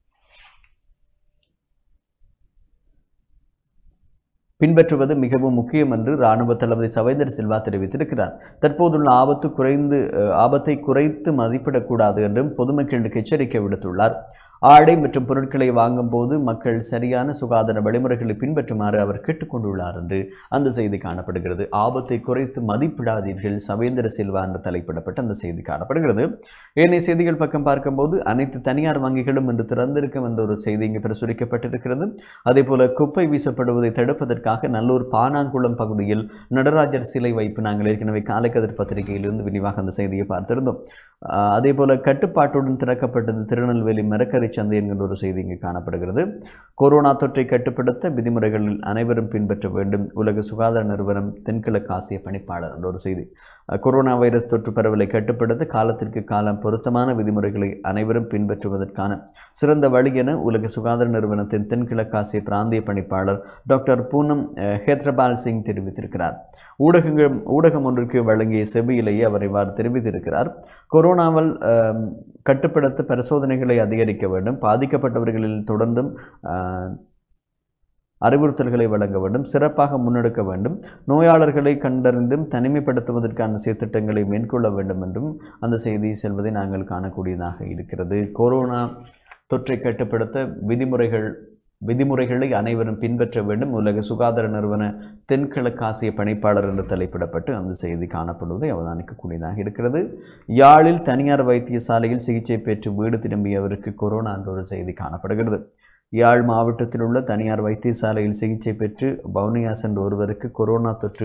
பின்பற்றுவது மிகவும் முக்கியம் என்று இராணுவ தளபதி சவேந்திர சில்வா தெரிவித்திருக்கிறார் தற்போதுள்ள ஆபத்து குறைந்து அஹ், ஆபத்தை குறைத்து மதிப்பிடக்கூடாது என்றும் பொதுமக்களுக்கு எச்சரிக்கை விடுத்துள்ளார் ஆடை மற்றும் பொருட்களை வாங்கும் போது மக்கள் சரியான சுகாதார வழிமுறைகளை பின்பற்றுமாறு அவர் கேட்டுக்கொண்டுள்ளார் என்று அந்த செய்தி காணப்படுகிறது ஆபத்தை குறைத்து மதிப்பிடாதீர்கள் சவேந்திர சில்வா என்று தலைப்பிடப்பட்ட அந்த செய்தி காணப்படுகிறது ஏனைய செய்திகள் பக்கம் பார்க்கும்போது அனைத்து தனியார் வங்கிகளும் இன்று திறந்திருக்கும் என்ற ஒரு செய்தி இங்கு பிரசுரிக்கப்பட்டிருக்கிறது அதே போல குப்பை வீசப்படுவதை தடுப்பதற்காக நல்லூர் பானாங்குளம் பகுதியில் நடராஜர் சிலை வைப்பு நாங்கள் ஏற்கனவே காலைக்கதிர் பத்திரிகையிலிருந்து விரிவாக அந்த செய்தியை பார்த்திருந்தோம் ஆஹ் அதே போல கட்டுப்பாட்டுடன் திறக்கப்பட்டது திருநெல்வேலி மரக்கறி சந்தை என்கின்ற ஒரு செய்தி இங்கு காணப்படுகிறது கொரோனா தொற்றை கட்டுப்படுத்த விதிமுறைகளில் அனைவரும் பின்பற்ற வேண்டும் உலக சுகாதார நிறுவனம் தென்கிழக்கு ஆசிய பணிப்பாளர் என்ற ஒரு செய்தி அஹ் கொரோனா வைரஸ் தொற்று பரவலை கட்டுப்படுத்த காலத்திற்கு காலம் பொருத்தமான விதிமுறைகளை அனைவரும் பின்பற்றுவதற்கான சிறந்த வழி என உலக சுகாதார நிறுவனத்தின் தென்கிழக்காசிய பிராந்திய பணிப்பாளர் டாக்டர் பூனம் அஹ், ஹேத்ரபால் சிங் தெரிவித்திருக்கிறார் ஊடகங்கள் ஊடகம் ஒன்றிற்கு வழங்கிய செபியிலேயே அவர் இவ்வாறு தெரிவித்திருக்கிறார் கொரோனாவால் அஹ், கட்டுப்படுத்த பரிசோதனைகளை அதிகரிக்க வேண்டும் பாதிக்கப்பட்டவர்களில் தொடர்ந்தும் அஹ், அறிவுறுத்தல்களை வழங்க வேண்டும் சிறப்பாக முன்னெடுக்க வேண்டும் நோயாளர்களை கண்டறிந்தும் தனிமைப்படுத்துவதற்கான சீர்திட்டங்களை மேற்கொள்ள வேண்டும் என்றும் அந்த செய்தி செல்வதை நாங்கள் காணக்கூடியதாக இருக்கிறது கொரோனா தொற்றை கட்டுப்படுத்த விதிமுறைகள் விதிமுறைகளை அனைவரும் பின்பற்ற வேண்டும் உலக சுகாதார நிறுவன தென்கிழக்காசிய பணிப்பாளர் என்று தலைப்பிடப்பட்டு அந்த செய்தி காணப்படுவதை அவதானிக்கக்கூடியதாக இருக்கிறது யாழில் தனியார் வைத்தியசாலையில் சிகிச்சை பெற்று வீடு திரும்பியவருக்கு கொரோனா என்ற ஒரு செய்தி காணப்படுகிறது யாழ் மாவட்டத்தில் உள்ள தனியார் வைத்தியசாலையில் சிகிச்சை பெற்று பவுனியா சென்ற ஒருவருக்கு கொரோனா தொற்று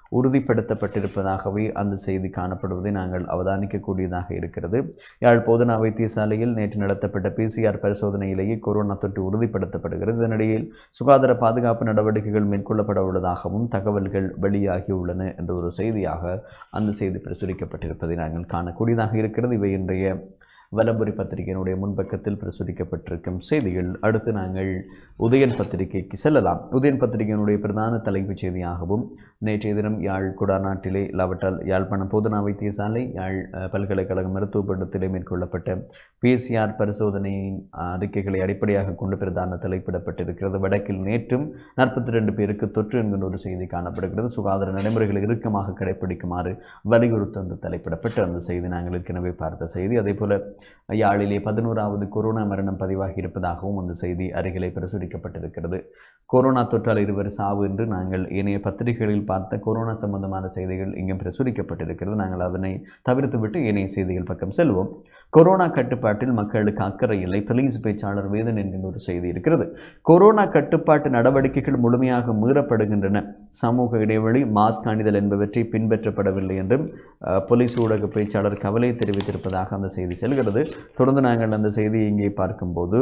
உறுதிப்படுத்தப்பட்டிருப்பதாகவே அந்த செய்தி காணப்படுவதை நாங்கள் அவதானிக்கக்கூடியதாக இருக்கிறது யாழ் போதனா வைத்தியசாலையில் நேற்று நடத்தப்பட்ட பிசிஆர் பரிசோதனையிலேயே கொரோனா தொற்று உறுதிப்படுத்தப்படுகிறது இதனிடையில் சுகாதார பாதுகாப்பு நடவடிக்கைகள் மேற்கொள்ளப்பட உள்ளதாகவும் தகவல்கள் வெளியாகியுள்ளன என்ற ஒரு செய்தியாக அந்த செய்தி பிரசுரிக்கப்பட்டிருப்பதை நாங்கள் காணக்கூடியதாக இருக்கிறது இவை இன்றைய வலம்புரி பத்திரிகையினுடைய முன்பக்கத்தில் பிரசுரிக்கப்பட்டிருக்கும் செய்திகள் அடுத்து நாங்கள் உதயன் பத்திரிகைக்கு செல்லலாம் உதயன் பத்திரிகையினுடைய பிரதான தலைப்புச் செய்தியாகவும் நேற்றைய தினம் யாழ் குடாநாட்டிலே இல்லாவிட்டால் யாழ்ப்பாணம் போதனா வைத்தியசாலை யாழ் அஹ், பல்கலைக்கழக மருத்துவ பண்டத்திலே மேற்கொள்ளப்பட்ட பிசிஆர் பரிசோதனையின் அறிக்கைகளை அடிப்படையாக கொண்டு பிரதான தலைப்பிடப்பட்டிருக்கிறது வடக்கில் நேற்றும் நாற்பத்தி ரெண்டு பேருக்கு தொற்று என்கின்ற ஒரு செய்தி காணப்படுகிறது சுகாதார நடைமுறைகளை இறுக்கமாக கடைபிடிக்குமாறு வலியுறுத்த அந்த தலைப்பிடப்பட்டு அந்த செய்தி நாங்கள் ஏற்கனவே பார்த்த செய்தி அதே போல யாழிலே பதினோராவது கொரோனா மரணம் பதிவாகி இருப்பதாகவும் அந்த செய்தி அருகிலே பிரசுரிக்கப்பட்டிருக்கிறது கொரோனா தொற்றால் இருவர் சாவு என்று நாங்கள் ஏனைய பத்திரிகைகளில் பார்த்த கொரோனா சம்பந்தமான செய்திகள் இங்கும் பிரசுரிக்கப்பட்டிருக்கிறது நாங்கள் அதனை தவிர்த்துவிட்டு ஏனைய செய்திகள் பக்கம் செல்வோம் கொரோனா கட்டுப்பாட்டில் மக்களுக்கு அக்கறை இல்லை போலீஸ் பேச்சாளர் வேதன் என்கின்ற ஒரு செய்தி இருக்கிறது கொரோனா கட்டுப்பாட்டு நடவடிக்கைகள் முழுமையாக மீறப்படுகின்றன சமூக இடைவெளி மாஸ்க் அணிதல் என்பவற்றை பின்பற்றப்படவில்லை என்றும் அஹ், போலீஸ் ஊடக பேச்சாளர் கவலை தெரிவித்திருப்பதாக அந்த செய்தி செல்கிறது தொடர்ந்து நாங்கள் அந்த செய்தியை இங்கே பார்க்கும்போது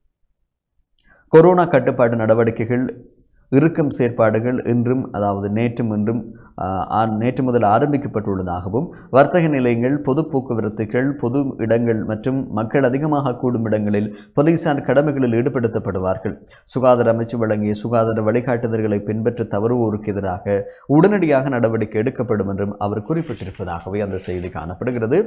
கொரோனா கட்டுப்பாட்டு நடவடிக்கைகள் இறுக்கம் செயற்பாடுகள் இன்றும் அதாவது நேற்றும் இன்றும் ஆஹ், ஆ- நேற்று முதல் ஆரம்பிக்கப்பட்டுள்ளதாகவும் வர்த்தக நிலையங்கள் பொது போக்குவரத்துகள் பொது இடங்கள் மற்றும் மக்கள் அதிகமாக கூடும் இடங்களில் போலீசார் கடமைகளில் ஈடுபடுத்தப்படுவார்கள் சுகாதார அமைச்சு வழங்கிய சுகாதார வழிகாட்டுதல்களை பின்பற்ற தவறுவோருக்கு எதிராக உடனடியாக நடவடிக்கை எடுக்கப்படும் என்றும் அவர் குறிப்பிட்டிருப்பதாகவே அந்த செய்தி காணப்படுகிறது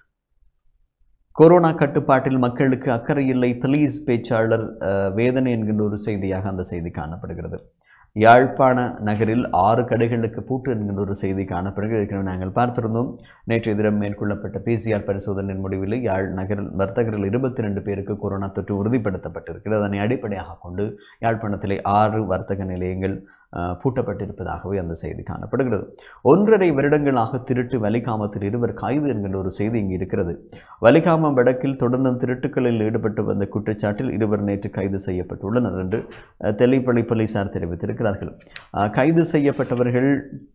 கொரோனா கட்டுப்பாட்டில் மக்களுக்கு அக்கறை இல்லை போலீஸ் பேச்சாளர் அஹ், வேதனை என்கின்ற ஒரு செய்தியாக அந்த செய்தி காணப்படுகிறது யாழ்ப்பாண நகரில் ஆறு கடைகளுக்கு பூட்டு என்கின்ற ஒரு செய்தி காணப்படுகிறது ஏற்கனவே நாங்கள் பார்த்திருந்தோம் நேற்றைய தினம் மேற்கொள்ளப்பட்ட பிசிஆர் பரிசோதனையின் முடிவில் யாழ் நகரில் வர்த்தகர்கள் இருபத்தி ரெண்டு பேருக்கு கொரோனா தொற்று உறுதிப்படுத்தப்பட்டிருக்கிறது அதனை அடிப்படையாக கொண்டு யாழ்ப்பாணத்திலே ஆறு வர்த்தக நிலையங்கள் அஹ், பூட்டப்பட்டிருப்பதாகவே அந்த செய்தி காணப்படுகிறது ஒன்றரை வருடங்களாக திருட்டு வலிகாமத்தில் இருவர் கைது என்கின்ற ஒரு செய்தி இங்கு இருக்கிறது வலிகாமம் வடக்கில் தொடர்ந்து திருட்டுக்களில் ஈடுபட்டு வந்த குற்றச்சாட்டில் இருவர் நேற்று கைது செய்யப்பட்டுள்ளனர் என்று அஹ், தெல்லிப்பள்ளி போலீசார் தெரிவித்திருக்கிறார்கள் அஹ், கைது செய்யப்பட்டவர்கள்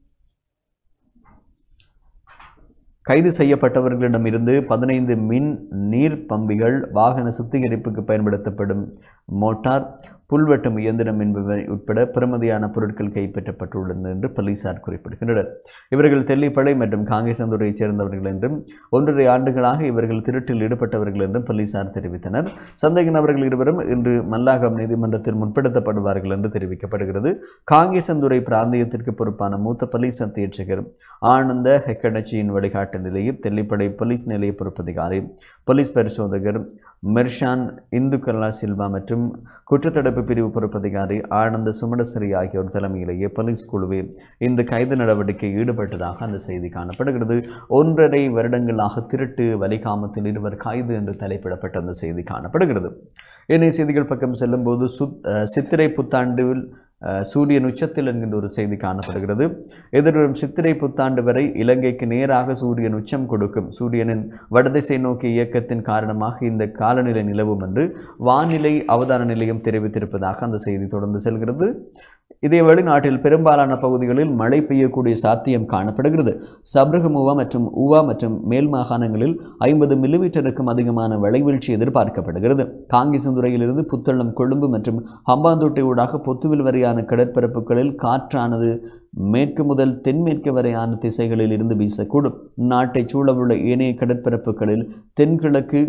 கைது செய்யப்பட்டவர்களிடமிருந்து பதினைந்து மின் நீர் பம்பிகள் வாகன சுத்திகரிப்புக்கு பயன்படுத்தப்படும் மோட்டார் புல்வெட்டும் இயந்திரம் என்பவை உட்பட பெறுமதியான பொருட்கள் கைப்பற்றப்பட்டுள்ளன என்று போலீசார் குறிப்பிடுகின்றனர் இவர்கள் தெல்லிப்பளை மற்றும் காங்கேசந்துறையைச் சேர்ந்தவர்கள் என்றும் ஒன்றரை ஆண்டுகளாக இவர்கள் திருட்டில் ஈடுபட்டவர்கள் என்றும் போலீசார் தெரிவித்தனர் சந்தேக நபர்கள் இருவரும் இன்று மல்லாகம் நீதிமன்றத்தில் முற்படுத்தப்படுவார்கள் என்று தெரிவிக்கப்படுகிறது காங்கேசந்துறை பிராந்தியத்திற்கு பொறுப்பான மூத்த போலீஸ் அத்தியட்சகர் ஆனந்த ஹெக்கடச்சியின் வழிகாட்டுதலையும் தெல்லிப்படை போலீஸ் நிலைய பொறுப்பதிகாரி போலீஸ் பரிசோதகர் மெர்ஷான் இந்து கலா சில்வா மற்றும் குற்றத்தடுப்பு பிரிவு பொறுப்பதிகாரி ஆனந்த சுமடசிறி ஆகியோர் தலைமையிலேயே போலீஸ் குழுவே இந்த கைது நடவடிக்கை ஈடுபட்டதாக அந்த செய்தி காணப்படுகிறது ஒன்றரை வருடங்களாக திருட்டு வலிகாமத்தில் இருவர் கைது என்று தலைப்பிடப்பட்ட அந்த செய்தி காணப்படுகிறது ஏனைய செய்திகள் பக்கம் செல்லும்போது சுத் அஹ், சித்திரை புத்தாண்டில் அஹ், சூரியன் உச்சத்தில் என்கின்ற ஒரு செய்தி காணப்படுகிறது எதிர்வரும் சித்திரை புத்தாண்டு வரை இலங்கைக்கு நேராக சூரியன் உச்சம் கொடுக்கும் சூரியனின் வடதிசை நோக்கிய இயக்கத்தின் காரணமாக இந்த காலநிலை நிலவும் என்று வானிலை அவதான நிலையம் தெரிவித்திருப்பதாக அந்த செய்தி தொடர்ந்து செல்கிறது இதேவேளை நாட்டில் பெரும்பாலான பகுதிகளில் மழை பெய்யக்கூடிய சாத்தியம் காணப்படுகிறது சப்ரகமுவா மற்றும் ஊவா மற்றும் மேல் மாகாணங்களில் ஐம்பது மில்லிமீட்டருக்கும் அதிகமான விளைவீழ்ச்சி எதிர்பார்க்கப்படுகிறது காங்கிசந்துறையிலிருந்து புத்தளம் கொழும்பு மற்றும் ஹம்பாந்தோட்டை ஊடாக பொத்துவில் வரையான கடற்பரப்புகளில் காற்றானது மேற்கு முதல் தென்மேற்கு வரையான திசைகளில் இருந்து வீசக்கூடும் நாட்டைச் சூழவுள்ள ஏனைய கடற்பரப்புகளில் தென்கிழக்கு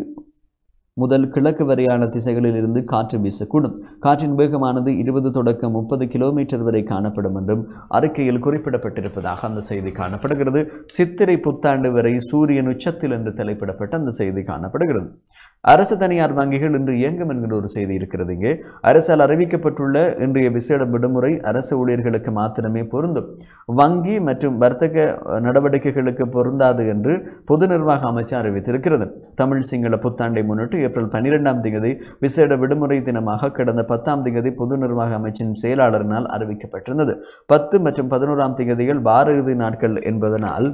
முதல் கிழக்கு வரையான திசைகளில் இருந்து காற்று வீசக்கூடும் காற்றின் வேகமானது இருபது தொடக்கம் முப்பது கிலோமீட்டர் வரை காணப்படும் என்றும் அறிக்கையில் குறிப்பிடப்பட்டிருப்பதாக அந்த செய்தி காணப்படுகிறது சித்திரை புத்தாண்டு வரை சூரியன் உச்சத்தில் என்று தலைப்பிடப்பட்ட அந்த செய்தி காணப்படுகிறது அரசு தனியார் வங்கிகள் இன்று இயங்கும் என்கிற ஒரு செய்தி இருக்கிறது இங்கே அரசால் அறிவிக்கப்பட்டுள்ள இன்றைய விசேட விடுமுறை அரசு ஊழியர்களுக்கு மாத்திரமே பொருந்தும் வங்கி மற்றும் வர்த்தக நடவடிக்கைகளுக்கு பொருந்தாது என்று பொது நிர்வாக அமைச்சு அறிவித்திருக்கிறது தமிழ் சிங்கள புத்தாண்டை முன்னிட்டு ஏப்ரல் பன்னிரெண்டாம் தேதி விசேட விடுமுறை தினமாக கடந்த பத்தாம் தேதி பொது நிர்வாக அமைச்சின் செயலாளரினால் அறிவிக்கப்பட்டிருந்தது பத்து மற்றும் பதினோராம் தேதிகள் வார இறுதி நாட்கள் என்பதனால்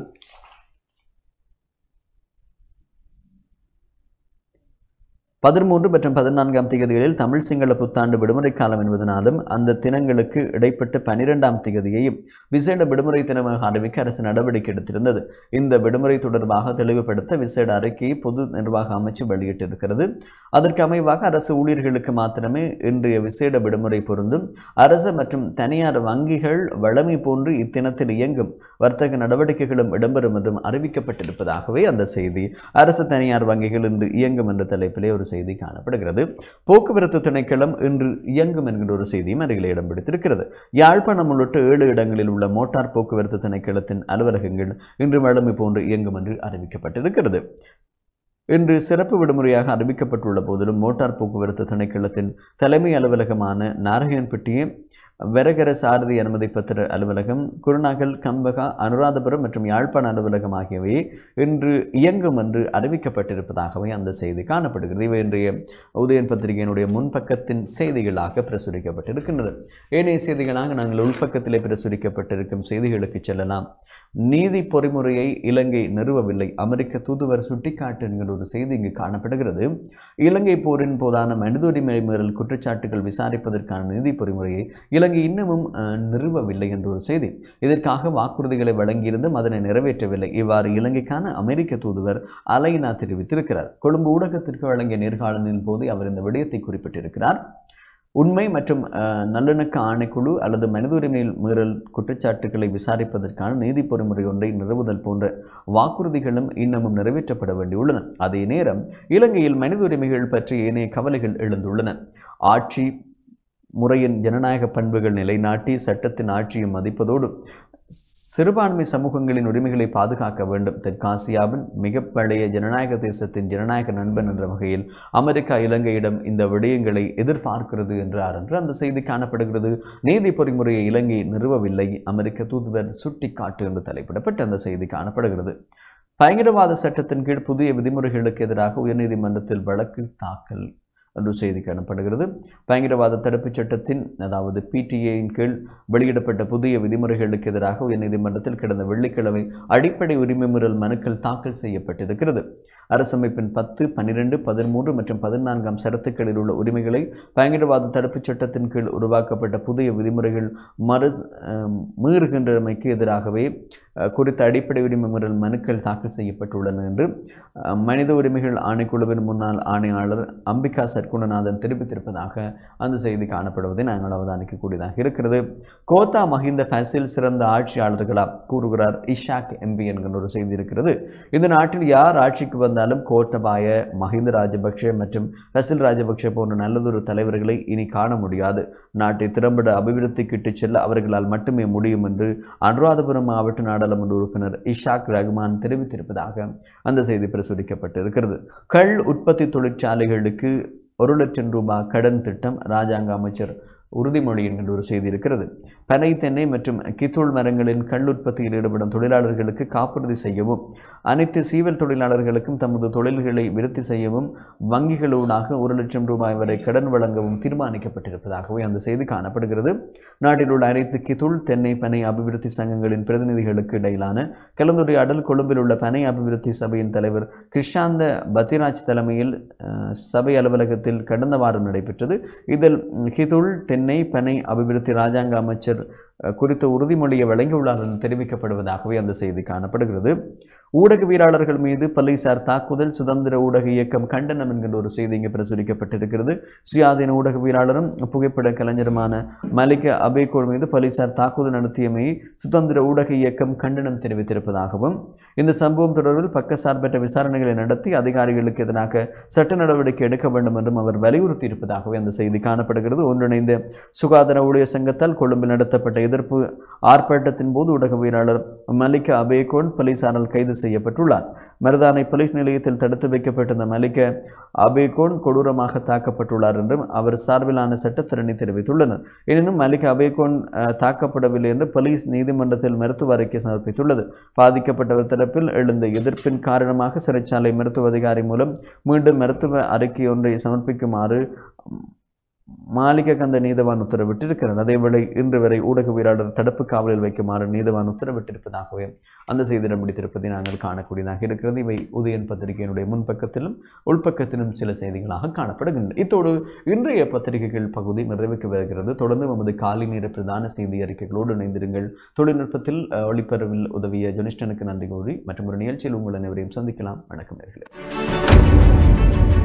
பதிமூன்று மற்றும் பதினான்காம் தேதிகளில் தமிழ் சிங்கள புத்தாண்டு விடுமுறை காலம் என்பதனாலும் அந்த தினங்களுக்கு இடைப்பட்ட பனிரெண்டாம் தேதியையும் விசேட விடுமுறை தினமாக அறிவிக்க அரசு நடவடிக்கை எடுத்திருந்தது இந்த விடுமுறை தொடர்பாக தெளிவுபடுத்த விசேட அறிக்கையை பொது நிர்வாக அமைச்சு வெளியிட்டிருக்கிறது அதற்கு அமைவாக அரசு ஊழியர்களுக்கு மாத்திரமே இன்றைய விசேட விடுமுறை பொருந்தும் அரசு மற்றும் தனியார் வங்கிகள் வழமை போன்று இத்தினத்தில் இயங்கும் வர்த்தக நடவடிக்கைகளும் இடம்பெறும் என்றும் அறிவிக்கப்பட்டிருப்பதாகவே அந்த செய்தி அரசு தனியார் வங்கிகள் இன்று இயங்கும் என்ற தலைப்பிலே ஒரு செய்தி காணப்படுகிறது போக்குவரத்து திணைக்களம் இன்று இயங்கும் என்கிற ஒரு செய்தியும் அருகில் இடம் பிடித்திருக்கிறது யாழ்ப்பாணம் உள்ளிட்ட ஏழு இடங்களில் உள்ள மோட்டார் போக்குவரத்து திணைக்களத்தின் அலுவலகங்கள் இன்று வழமை போன்று இயங்கும் என்று அறிவிக்கப்பட்டிருக்கிறது இன்று சிறப்பு விடுமுறையாக அறிவிக்கப்பட்டுள்ள போதிலும் மோட்டார் போக்குவரத்து திணைக்களத்தின் தலைமை அலுவலகமான நாராயணப்பட்டியை வெரகர சாரதி அனுமதி பத்திர அலுவலகம் குருநாகல் கம்பகா அனுராதபுரம் மற்றும் யாழ்ப்பாண அலுவலகம் ஆகியவை இன்று இயங்கும் என்று அறிவிக்கப்பட்டிருப்பதாகவே அந்த செய்தி காணப்படுகிறது இவை இன்றைய உதயன் பத்திரிகையினுடைய முன்பக்கத்தின் செய்திகளாக பிரசுரிக்கப்பட்டிருக்கின்றது ஏனைய செய்திகளாக நாங்கள் உள்பக்கத்திலே பிரசுரிக்கப்பட்டிருக்கும் செய்திகளுக்கு செல்லலாம் நீதி பொறிமுறையை இலங்கை நிறுவவில்லை அமெரிக்க தூதுவர் சுட்டிக்காட்டு என்கிற ஒரு செய்தி இங்கு காணப்படுகிறது இலங்கை போரின் போதான மனித உரிமை மீறல் குற்றச்சாட்டுகள் விசாரிப்பதற்கான நீதி பொறிமுறையை இலங்கை இன்னமும் அஹ், நிறுவவில்லை என்ற ஒரு செய்தி இதற்காக வாக்குறுதிகளை வழங்கியிருந்தும் அதனை நிறைவேற்றவில்லை இவ்வாறு இலங்கைக்கான அமெரிக்க தூதுவர் அலைனா தெரிவித்திருக்கிறார் கொழும்பு ஊடகத்திற்கு வழங்கிய நேர்காணலின் போது அவர் இந்த விடயத்தை குறிப்பிட்டிருக்கிறார் உண்மை மற்றும் அஹ், நல்லிணக்க ஆணைக்குழு அல்லது மனித உரிமை மீறல் குற்றச்சாட்டுகளை விசாரிப்பதற்கான நீதி பொறிமுறை ஒன்றை நிறுவுதல் போன்ற வாக்குறுதிகளும் இன்னமும் நிறைவேற்றப்பட வேண்டியுள்ளன அதே நேரம் இலங்கையில் மனித உரிமைகள் பற்றி ஏனைய கவலைகள் எழுந்துள்ளன ஆட்சி முறையின் ஜனநாயக பண்புகள் நிலைநாட்டி சட்டத்தின் ஆட்சியை மதிப்பதோடு சிறுபான்மை சமூகங்களின் உரிமைகளை பாதுகாக்க வேண்டும் தெற்காசியாவின் மிக பழைய ஜனநாயக தேசத்தின் ஜனநாயக நண்பன் என்ற வகையில் அமெரிக்கா இலங்கையிடம் இந்த விடயங்களை எதிர்பார்க்கிறது என்றார் என்று அந்த செய்தி காணப்படுகிறது நீதி பொறிமுறையை இலங்கை நிறுவவில்லை அமெரிக்க தூதுவர் சுட்டிக்காட்டு என்று தலைப்பிடப்பட்டு அந்த செய்தி காணப்படுகிறது பயங்கரவாத சட்டத்தின் கீழ் புதிய விதிமுறைகளுக்கு எதிராக உயர்நீதிமன்றத்தில் வழக்கு தாக்கல் என்று செய்தி காணப்படுகிறது பயங்கரவாத தடுப்புச் சட்டத்தின் அதாவது பிடிஏயின் கீழ் வெளியிடப்பட்ட புதிய விதிமுறைகளுக்கு எதிராக உயர்நீதிமன்றத்தில் கடந்த வெள்ளிக்கிழமை அடிப்படை உரிமை மீறல் மனுக்கள் தாக்கல் செய்யப்பட்டிருக்கிறது அரசமைப்பின் பத்து பன்னிரெண்டு பதிமூன்று மற்றும் பதினான்காம் சரத்துக்களில் உள்ள உரிமைகளை பயங்கரவாத தடுப்புச் சட்டத்தின் கீழ் உருவாக்கப்பட்ட புதிய விதிமுறைகள் மறு அஹ், மீறுகின்றமைக்கு எதிராகவே அஹ், குறித்த அடிப்படை உரிமை மீறல் மனுக்கள் தாக்கல் செய்யப்பட்டுள்ளன என்று அஹ், மனித உரிமைகள் ஆணைக்குழுவின் முன்னாள் ஆணையாளர் அம்பிகா சர்க்குணநாதன் தெரிவித்திருப்பதாக அந்த செய்தி காணப்படுவதை நாங்கள் அவதானிக்கக்கூடியதாக இருக்கிறது கோத்தா மஹிந்த ஃபசில் சிறந்த ஆட்சியாளர்களா கூறுகிறார் இஷாக் எம்பி என்கிற ஒரு செய்தி இருக்கிறது இந்த நாட்டில் யார் ஆட்சிக்கு வந்தாலும் கோட்டபாய மஹிந்த ராஜபக்ஷ மற்றும் ஃபசில் ராஜபக்ஷ போன்ற நல்லதொரு தலைவர்களை இனி காண முடியாது நாட்டை திறம்பட அபிவிருத்திக்கு இட்டுச் செல்ல அவர்களால் மட்டுமே முடியும் என்று அனுராதபுரம் மாவட்ட நாடாளுமன்ற உறுப்பினர் இஷாக் ரஹ்மான் தெரிவித்திருப்பதாக அந்த செய்தி பிரசுரிக்கப்பட்டிருக்கிறது கள் உற்பத்தி தொழிற்சாலைகளுக்கு ஒரு லட்சம் ரூபாய் கடன் திட்டம் ராஜாங்க அமைச்சர் உறுதிமொழி என்கின்ற ஒரு செய்தி இருக்கிறது பனை தென்னை மற்றும் கித்தூள் மரங்களின் கள் உற்பத்தியில் ஈடுபடும் தொழிலாளர்களுக்கு காப்புறுதி செய்யவும் அனைத்து சீவல் தொழிலாளர்களுக்கும் தமது தொழில்களை விருத்தி செய்யவும் வங்கிகளூடாக ஒரு லட்சம் ரூபாய் வரை கடன் வழங்கவும் தீர்மானிக்கப்பட்டிருப்பதாகவே அந்த செய்தி காணப்படுகிறது நாட்டில் உள்ள அனைத்து கித்துள் தென்னை பனை அபிவிருத்தி சங்கங்களின் பிரதிநிதிகளுக்கு இடையிலான கலந்துரையாடல் கொழும்பில் உள்ள பனை அபிவிருத்தி சபையின் தலைவர் கிருஷாந்த பத்திராஜ் தலைமையில் அஹ், சபை அலுவலகத்தில் கடந்த வாரம் நடைபெற்றது இதில் ஹிதுள் தென்னை பனை அபிவிருத்தி ராஜாங்க அமைச்சர் அஹ், குறித்த உறுதிமொழியை வழங்கியுள்ளார் என்று தெரிவிக்கப்படுவதாகவே அந்த செய்தி காணப்படுகிறது ஊடகவியலாளர்கள் மீது போலீசார் தாக்குதல் சுதந்திர ஊடக இயக்கம் கண்டனம் என்கின்ற ஒரு செய்தி இங்கு பிரசுரிக்கப்பட்டிருக்கிறது சுயாதீன ஊடகவியலாளரும் புகைப்பட கலைஞருமான மலிக அபேகோல் மீது போலீசார் தாக்குதல் நடத்தியமை சுதந்திர ஊடக இயக்கம் கண்டனம் தெரிவித்திருப்பதாகவும் இந்த சம்பவம் தொடர்பில் பக்கசார்பற்ற விசாரணைகளை நடத்தி அதிகாரிகளுக்கு எதிராக சட்ட நடவடிக்கை எடுக்க வேண்டும் என்றும் அவர் வலியுறுத்தி இருப்பதாகவே அந்த செய்தி காணப்படுகிறது ஒன்றிணைந்த சுகாதார ஊழியர் சங்கத்தால் கொழும்பில் நடத்தப்பட்ட எதிர்ப்பு ஆர்ப்பாட்டத்தின் போது ஊடகவியலாளர் மலிக அபேகோன் போலீசாரால் கைது செய்யப்பட்டுள்ளார் மருதானை போலீஸ் நிலையத்தில் தடுத்து வைக்கப்பட்டிருந்த மலிக அபேகோன் கொடூரமாக தாக்கப்பட்டுள்ளார் என்றும் அவர் சார்பிலான சட்டத்திறனை தெரிவித்துள்ளனர் எனினும் மலிக அபேகோன் அஹ், தாக்கப்படவில்லை என்று போலீஸ் நீதிமன்றத்தில் மருத்துவ அறிக்கை சமர்ப்பித்துள்ளது பாதிக்கப்பட்டவர் தரப்பில் எழுந்த எதிர்ப்பின் காரணமாக சிறைச்சாலை மருத்துவ அதிகாரி மூலம் மீண்டும் மருத்துவ அறிக்கை ஒன்றை சமர்ப்பிக்குமாறு மாளிகை கந்த நீதவான் உத்தரவிட்டிருக்கிறார் அதேவேளை இன்று வரை ஊடகவியலாளர் தடுப்பு காவலில் வைக்குமாறு நீதவான் உத்தரவிட்டிருப்பதாகவே அந்த செய்தியிடம் முடித்திருப்பதை நாங்கள் காணக்கூடியதாக இருக்கிறது இவை உதயன் பத்திரிகையினுடைய முன்பக்கத்திலும் உள்பக்கத்திலும் சில செய்திகளாக காணப்படுகின்றன இத்தோடு இன்றைய பத்திரிகைகள் பகுதி நிறைவுக்கு வருகிறது தொடர்ந்து நமது காலை நேர பிரதான செய்தி அறிக்கைகளோடு இணைந்திருங்கள் தொழில்நுட்பத்தில் அஹ், ஒளிபரவில் உதவிய ஜொனிஸ்டனுக்கு நன்றி கூறி மற்றும் ஒரு நிகழ்ச்சியில் உங்கள் அனைவரையும் சந்திக்கலாம் வணக்கம் நேர்களே